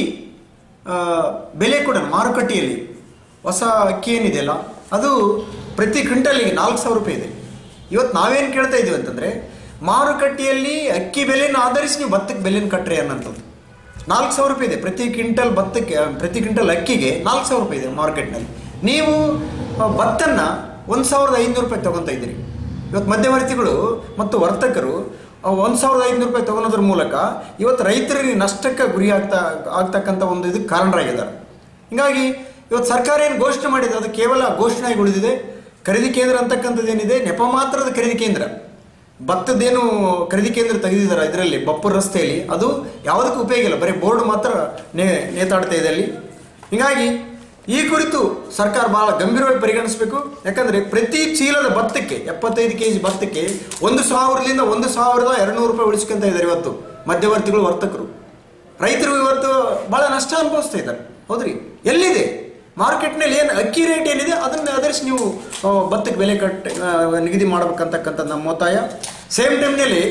ಆ, ಬೆಲೆ ಕೂಡ ಮಾರುಕಟ್ಟೆಯಲ್ಲಿ ಹೊಸ ಅಕ್ಕಿ ಏನಿದೆಯಲ್ಲ ಅದು ಪ್ರತಿ ಕ್ವಿಂಟಲಿಗೆ ನಾಲ್ಕು ಸಾವಿರ ರೂಪಾಯಿ ಇದೆ ಇವತ್ತು ನಾವೇನು ಕೇಳ್ತಾ ಇದ್ದೀವಿ ಅಂತಂದರೆ ಮಾರುಕಟ್ಟೆಯಲ್ಲಿ ಅಕ್ಕಿ ಬೆಲೆನ ಆಧರಿಸಿ ನೀವು ಭತ್ತಕ್ಕೆ ಬೆಲೆನ ಕಟ್ರಿ ಅನ್ನೋಂಥದ್ದು ನಾಲ್ಕು ಸಾವಿರ ರೂಪಾಯಿ ಇದೆ ಪ್ರತಿ ಕ್ವಿಂಟಲ್ ಭತ್ತಕ್ಕೆ ಆ, ಪ್ರತಿ ಕ್ವಿಂಟಲ್ ಅಕ್ಕಿಗೆ ನಾಲ್ಕು ಸಾವಿರ ರೂಪಾಯಿ ಇದೆ ಮಾರ್ಕೆಟ್ನಲ್ಲಿ ನೀವು ಆ, ಭತ್ತನ್ನ ಒಂದು ಸಾವಿರದ ಐನೂರು ರೂಪಾಯಿ ತೊಗೊತಾ ಇದ್ದೀರಿ ಇವತ್ತು ಮಧ್ಯವರ್ತಿಗಳು ಮತ್ತು ವರ್ತಕರು ಒಂದು ಸಾವಿರದ ಐನೂರು ರೂಪಾಯಿ ತೊಗೊಳೋದ್ರ ಮೂಲಕ ಇವತ್ತು ರೈತರಿಗೆ ನಷ್ಟಕ್ಕೆ ಗುರಿ ಆಗ್ತಾ ಆಗ್ತಕ್ಕಂಥ ಒಂದು ಇದಕ್ಕೆ ಕಾರಣರಾಗಿದ್ದಾರೆ ಹೀಗಾಗಿ ಇವತ್ತು ಸರ್ಕಾರ ಏನು ಘೋಷಣೆ ಮಾಡಿದೆ ಅದು ಕೇವಲ ಘೋಷಣೆಯಾಗಿ ಉಳಿದಿದೆ ಖರೀದಿ ಕೇಂದ್ರ ಅಂತಕ್ಕಂಥದ್ದು ಏನಿದೆ ನೆಪ ಮಾತ್ರದ ಖರೀದಿ ಕೇಂದ್ರ ಭತ್ತದ್ದೇನು ಖರೀದಿ ಕೇಂದ್ರ ತೆಗೆದಿದ್ದಾರೆ ಇದರಲ್ಲಿ ಬಪ್ಪೂರ್ ರಸ್ತೆಯಲ್ಲಿ ಅದು ಯಾವುದಕ್ಕೂ ಉಪಯೋಗ ಇಲ್ಲ ಬರೀ ಬೋರ್ಡ್ ಮಾತ್ರ ನೇ ನೇತಾಡ್ತಾ ಇದೆ ಅಲ್ಲಿ ಹೀಗಾಗಿ ಈ ಕುರಿತು ಸರ್ಕಾರ ಬಹಳ ಗಂಭೀರವಾಗಿ ಪರಿಗಣಿಸಬೇಕು ಯಾಕಂದ್ರೆ ಪ್ರತಿ ಚೀಲದ ಭತ್ತಕ್ಕೆ ಎಪ್ಪತ್ತೈದು ಕೆ ಜಿ ಭತ್ತಕ್ಕೆ ಒಂದು ಸಾವಿರದಿಂದ ಒಂದು ಸಾವಿರದ ಎರಡುನೂರು ರೂಪಾಯಿ ಉಳಿಸ್ಕೊಂತ ಇದ್ದಾರೆ ಇವತ್ತು ಮಧ್ಯವರ್ತಿಗಳು ವರ್ತಕರು ರೈತರು ಇವತ್ತು ಬಹಳ ನಷ್ಟ ಅನುಭವಿಸ್ತಾ ಇದ್ದಾರೆ ಹೌದ್ರಿ ಎಲ್ಲಿದೆ ಮಾರ್ಕೆಟ್ನಲ್ಲಿ ಏನು ಅಕ್ಕಿ ರೇಟ್ ಏನಿದೆ ಅದನ್ನು ಆಧರಿಸಿ ನೀವು ಆ, ಭತ್ತಕ್ಕೆ ಬೆಲೆ ಕಟ್ಟ ಆ, ನಿಗದಿ ಮಾಡ್ಬೇಕಂತಕ್ಕಂಥ ನಮ್ಮ ಒತ್ತಾಯ ಸೇಮ್ ಟೈಮ್ನಲ್ಲಿ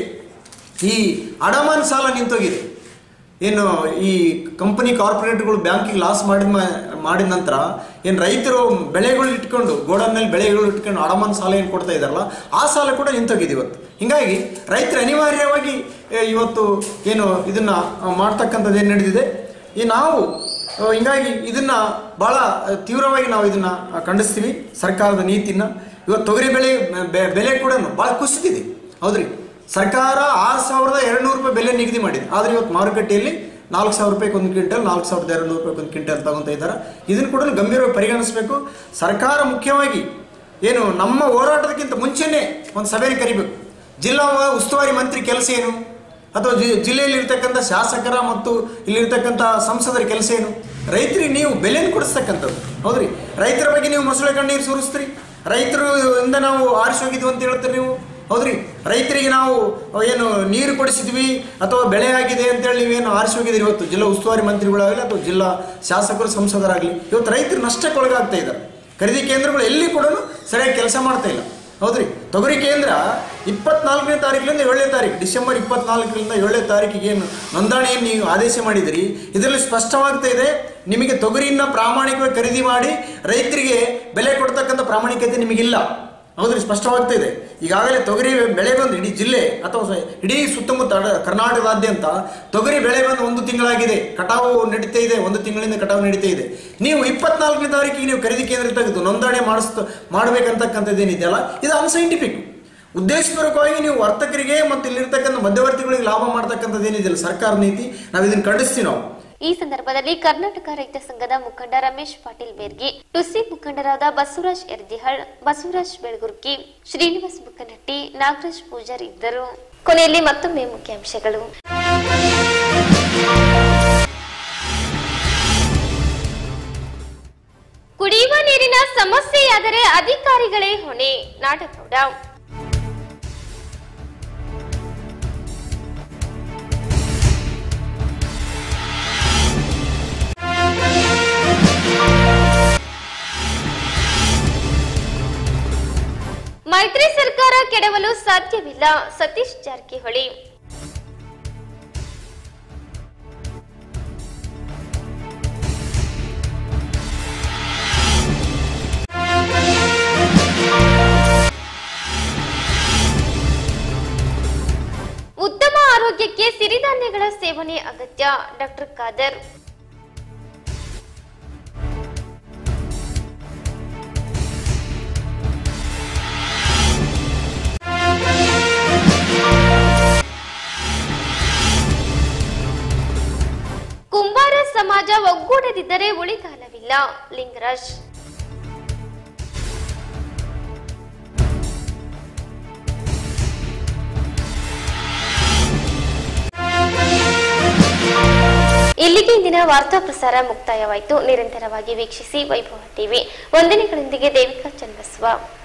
ಈ ಅಡಮಾನ್ ಸಾಲ ನಿಂತೋಗಿದೆ ಏನು ಈ ಕಂಪನಿ ಕಾರ್ಪೊರೇಟ್ಗಳು ಬ್ಯಾಂಕಿಗೆ ಲಾಸ್ ಮಾಡಿದ ಮ- ಮಾಡಿದ ನಂತರ ಏನು ರೈತರು ಬೆಳೆಗಳು ಇಟ್ಕೊಂಡು ಗೋಡನ್ನಲ್ಲಿ ಬೆಳೆಗಳು ಇಟ್ಕೊಂಡು ಅಡಮಾನ ಸಾಲ ಏನು ಕೊಡ್ತಾ ಇದ್ದಾರಲ್ಲ ಆ ಸಾಲ ಕೂಡ ನಿಂತೋಗಿದೆ ಇವತ್ತು ಹಿಂಗಾಗಿ ರೈತರು ಅನಿವಾರ್ಯವಾಗಿ ಏ, ಇವತ್ತು ಏನು ಇದನ್ನ ಆ, ಮಾಡ್ತಕ್ಕಂಥದ್ದು ಏನು ನಡೆದಿದೆ ಈ ನಾವು ಆ, ಹಿಂಗಾಗಿ ಇದನ್ನ ಬಹಳ ಆ, ತೀವ್ರವಾಗಿ ನಾವು ಇದನ್ನ ಆ, ಖಂಡಿಸ್ತೀವಿ ಸರ್ಕಾರದ ನೀತಿನ ಇವತ್ತು ತೊಗರಿ ಬೆಳೆ ಬೆ- ಬೆಲೆ ಕೂಡ ಬಹಳ ಕುಸಿದಿದೆ ಹೌದ್ರಿ ಸರ್ಕಾರ ಆರು ಸಾವಿರದ ಎರಡು ನೂರು ರೂಪಾಯಿ ಬೆಲೆ ನಿಗದಿ ಮಾಡಿದೆ ಆದರೆ ಇವತ್ತು ಮಾರುಕಟ್ಟೆಯಲ್ಲಿ ನಾಲ್ಕು ಸಾವಿರ ರೂಪಾಯಿಗೆ ಒಂದು ಕ್ವಿಂಟಲ್ ನಾಲ್ಕು ಸಾವಿರದ ಎರಡು ನೂರು ರೂಪಾಯಿಗೆ ಒಂದು ಕ್ವಿಂಟಲ್ ತಗೊಂತ ಇದ್ದಾರೆ ಇದನ್ನು ಕೂಡ ಗಂಭೀರವಾಗಿ ಪರಿಗಣಿಸಬೇಕು ಸರ್ಕಾರ ಮುಖ್ಯವಾಗಿ ಏನು ನಮ್ಮ ಹೋರಾಟದಕ್ಕಿಂತ ಮುಂಚೆನೇ ಒಂದು ಸಭೆಯನ್ನು ಕರಿಬೇಕು ಜಿಲ್ಲಾ ಉಸ್ತುವಾರಿ ಮಂತ್ರಿ ಕೆಲಸ ಏನು ಅಥವಾ ಜಿ ಜಿಲ್ಲೆಯಲ್ಲಿ ಇರ್ತಕ್ಕಂಥ ಶಾಸಕರ ಮತ್ತು ಇಲ್ಲಿರ್ತಕ್ಕಂಥ ಸಂಸದರ ಕೆಲಸ ಏನು ರೈತರಿಗೆ ನೀವು ಬೆಲೆಯನ್ನು ಕೊಡಿಸ್ತಕ್ಕಂಥದ್ದು ಹೌದ್ರಿ ರೈತರ ಬಗ್ಗೆ ನೀವು ಮೊಸಳೆ ಕಣ್ಣೀರು ಸುರಿಸ್ತೀರಿ ರೈತರು ಇಂದ ನಾವು ಆರಿಸಿ ಹೋಗಿದ್ವಿ ಅಂತ ಹೇಳ್ತೀರಿ ನೀವು ಹೌದ್ರಿ ರೈತರಿಗೆ ನಾವು ಏನು ನೀರು ಕೊಡಿಸಿದ್ವಿ ಅಥವಾ ಬೆಳೆ ಆಗಿದೆ ಅಂತೇಳಿ ನೀವೇನು ಆರಿಸಿ ಹೋಗಿದ್ದೀರಿ ಇವತ್ತು ಜಿಲ್ಲಾ ಉಸ್ತುವಾರಿ ಮಂತ್ರಿಗಳಾಗಲಿ ಅಥವಾ ಜಿಲ್ಲಾ ಶಾಸಕರು ಸಂಸದರಾಗಲಿ ಇವತ್ತು ರೈತರು ನಷ್ಟಕ್ಕೆ ಒಳಗಾಗ್ತಾ ಇದ್ದಾರೆ ಖರೀದಿ ಕೇಂದ್ರಗಳು ಎಲ್ಲಿ ಕೂಡ ಸರಿಯಾಗಿ ಕೆಲಸ ಮಾಡ್ತಾ ಇಲ್ಲ ಹೌದ್ರಿ ತೊಗರಿ ಕೇಂದ್ರ ಇಪ್ಪತ್ನಾಲ್ಕನೇ ತಾರೀಕಿನಿಂದ ಏಳನೇ ತಾರೀಕು ಡಿಸೆಂಬರ್ ಇಪ್ಪತ್ನಾಲ್ಕರಿಂದ ಏಳನೇ ತಾರೀಕಿಗೆ ಏನು ನೋಂದಣಿಯನ್ನು ನೀವು ಆದೇಶ ಮಾಡಿದಿರಿ ಇದರಲ್ಲಿ ಸ್ಪಷ್ಟವಾಗ್ತಾ ಇದೆ ನಿಮಗೆ ತೊಗರಿನ ಪ್ರಾಮಾಣಿಕವಾಗಿ ಖರೀದಿ ಮಾಡಿ ರೈತರಿಗೆ ಬೆಲೆ ಕೊಡ್ತಕ್ಕಂಥ ಪ್ರಾಮಾಣಿಕತೆ ನಿಮಗಿಲ್ಲ ಹೌದ್ರಿ ಸ್ಪಷ್ಟವಾಗ್ತಾ ಇದೆ ಈಗಾಗಲೇ ತೊಗರಿ ಬೆಳೆ ಬಂದು ಇಡೀ ಜಿಲ್ಲೆ ಅಥವಾ ಸ- ಇಡೀ ಸುತ್ತಮುತ್ತ ಅಡ- ಕರ್ನಾಟಕದಾದ್ಯಂತ ತೊಗರಿ ಬೆಳೆ ಬಂದು ಒಂದು ತಿಂಗಳಾಗಿದೆ ಕಟಾವು ನಡೀತಾ ಇದೆ ಒಂದು ತಿಂಗಳಿಂದ ಕಟಾವು ನಡೀತಾ ಇದೆ ನೀವು ಇಪ್ಪತ್ನಾಲ್ಕನೇ ತಾರೀಕಿಗೆ ನೀವು ಖರೀದಿ ಕೇಂದ್ರ ತೆಗೆದು ನೋಂದಣಿ ಮಾಡಿಸ್ತ ಮಾಡ್ಬೇಕಂತಕ್ಕಂಥದ್ದು ಏನಿದೆಯಲ್ಲ ಇದು ಅನ್ಸೈಂಟಿಫಿಕ್ ಉದ್ದೇಶಪೂರ್ವಕವಾಗಿ ನೀವು ವರ್ತಕರಿಗೆ ಮತ್ತು ಇಲ್ಲಿರ್ತಕ್ಕಂಥ ಮಧ್ಯವರ್ತಿಗಳಿಗೆ ಲಾಭ ಮಾಡ್ತಕ್ಕಂಥದ್ದು ಏನಿದೆಯಲ್ಲ ಸರ್ಕಾರ ನೀತಿ ನಾವು ಇದನ್ನು ಖಂಡಿಸ್ತೀವಿ ನಾವು ಈ ಸಂದರ್ಭದಲ್ಲಿ ಕರ್ನಾಟಕ ರೈತ ಸಂಘದ ಮುಖಂಡ ರಮೇಶ್ ಪಾಟೀಲ್ ಬೇರ್ಗಿ ಟುಸಿ ಮುಖಂಡರಾದ ಬಸವರಾಜ್ ಎರ್ದಿಹಳ್ ಬಸವರಾಜ್ ಬೆಳಗುರ್ಕಿ ಶ್ರೀನಿವಾಸ್ ಬುಕ್ಕನಟ್ಟಿ ನಾಗರಾಜ್ ಪೂಜಾರ್ ಇದ್ದರು ಕೊನೆಯಲ್ಲಿ ಮತ್ತೊಮ್ಮೆ ಮುಖ್ಯಾಂಶಗಳು ಕುಡಿಯುವ ನೀರಿನ ಸಮಸ್ಯೆಯಾದರೆ ಅಧಿಕಾರಿಗಳೇ ಹೊಣೆ ನಾಡಗೌಡ ಮೈತ್ರಿ ಸರ್ಕಾರ ಕೆಡವಲು ಸಾಧ್ಯವಿಲ್ಲ ಸತೀಶ್ ಜಾರಕಿಹೊಳಿ ಉತ್ತಮ ಆರೋಗ್ಯಕ್ಕೆ ಸಿರಿಧಾನ್ಯಗಳ ಸೇವನೆ ಅಗತ್ಯ ಡಾಕ್ಟರ್ ಖಾದರ್ ಕುಂಬಾರ ಸಮಾಜ ಒಗ್ಗೂಡದಿದ್ದರೆ ಉಳಿಗಾಲವಿಲ್ಲ ಲಿಂಗರಾಜ್ ಇಲ್ಲಿಗೆ ಇಂದಿನ ವಾರ್ತಾ ಪ್ರಸಾರ ಮುಕ್ತಾಯವಾಯಿತು ನಿರಂತರವಾಗಿ ವೀಕ್ಷಿಸಿ ವೈಭವ ಟಿವಿ ವಂದನೆಗಳೊಂದಿಗೆ ದೇವಿಕಾ ಚನ್ನಬಸವ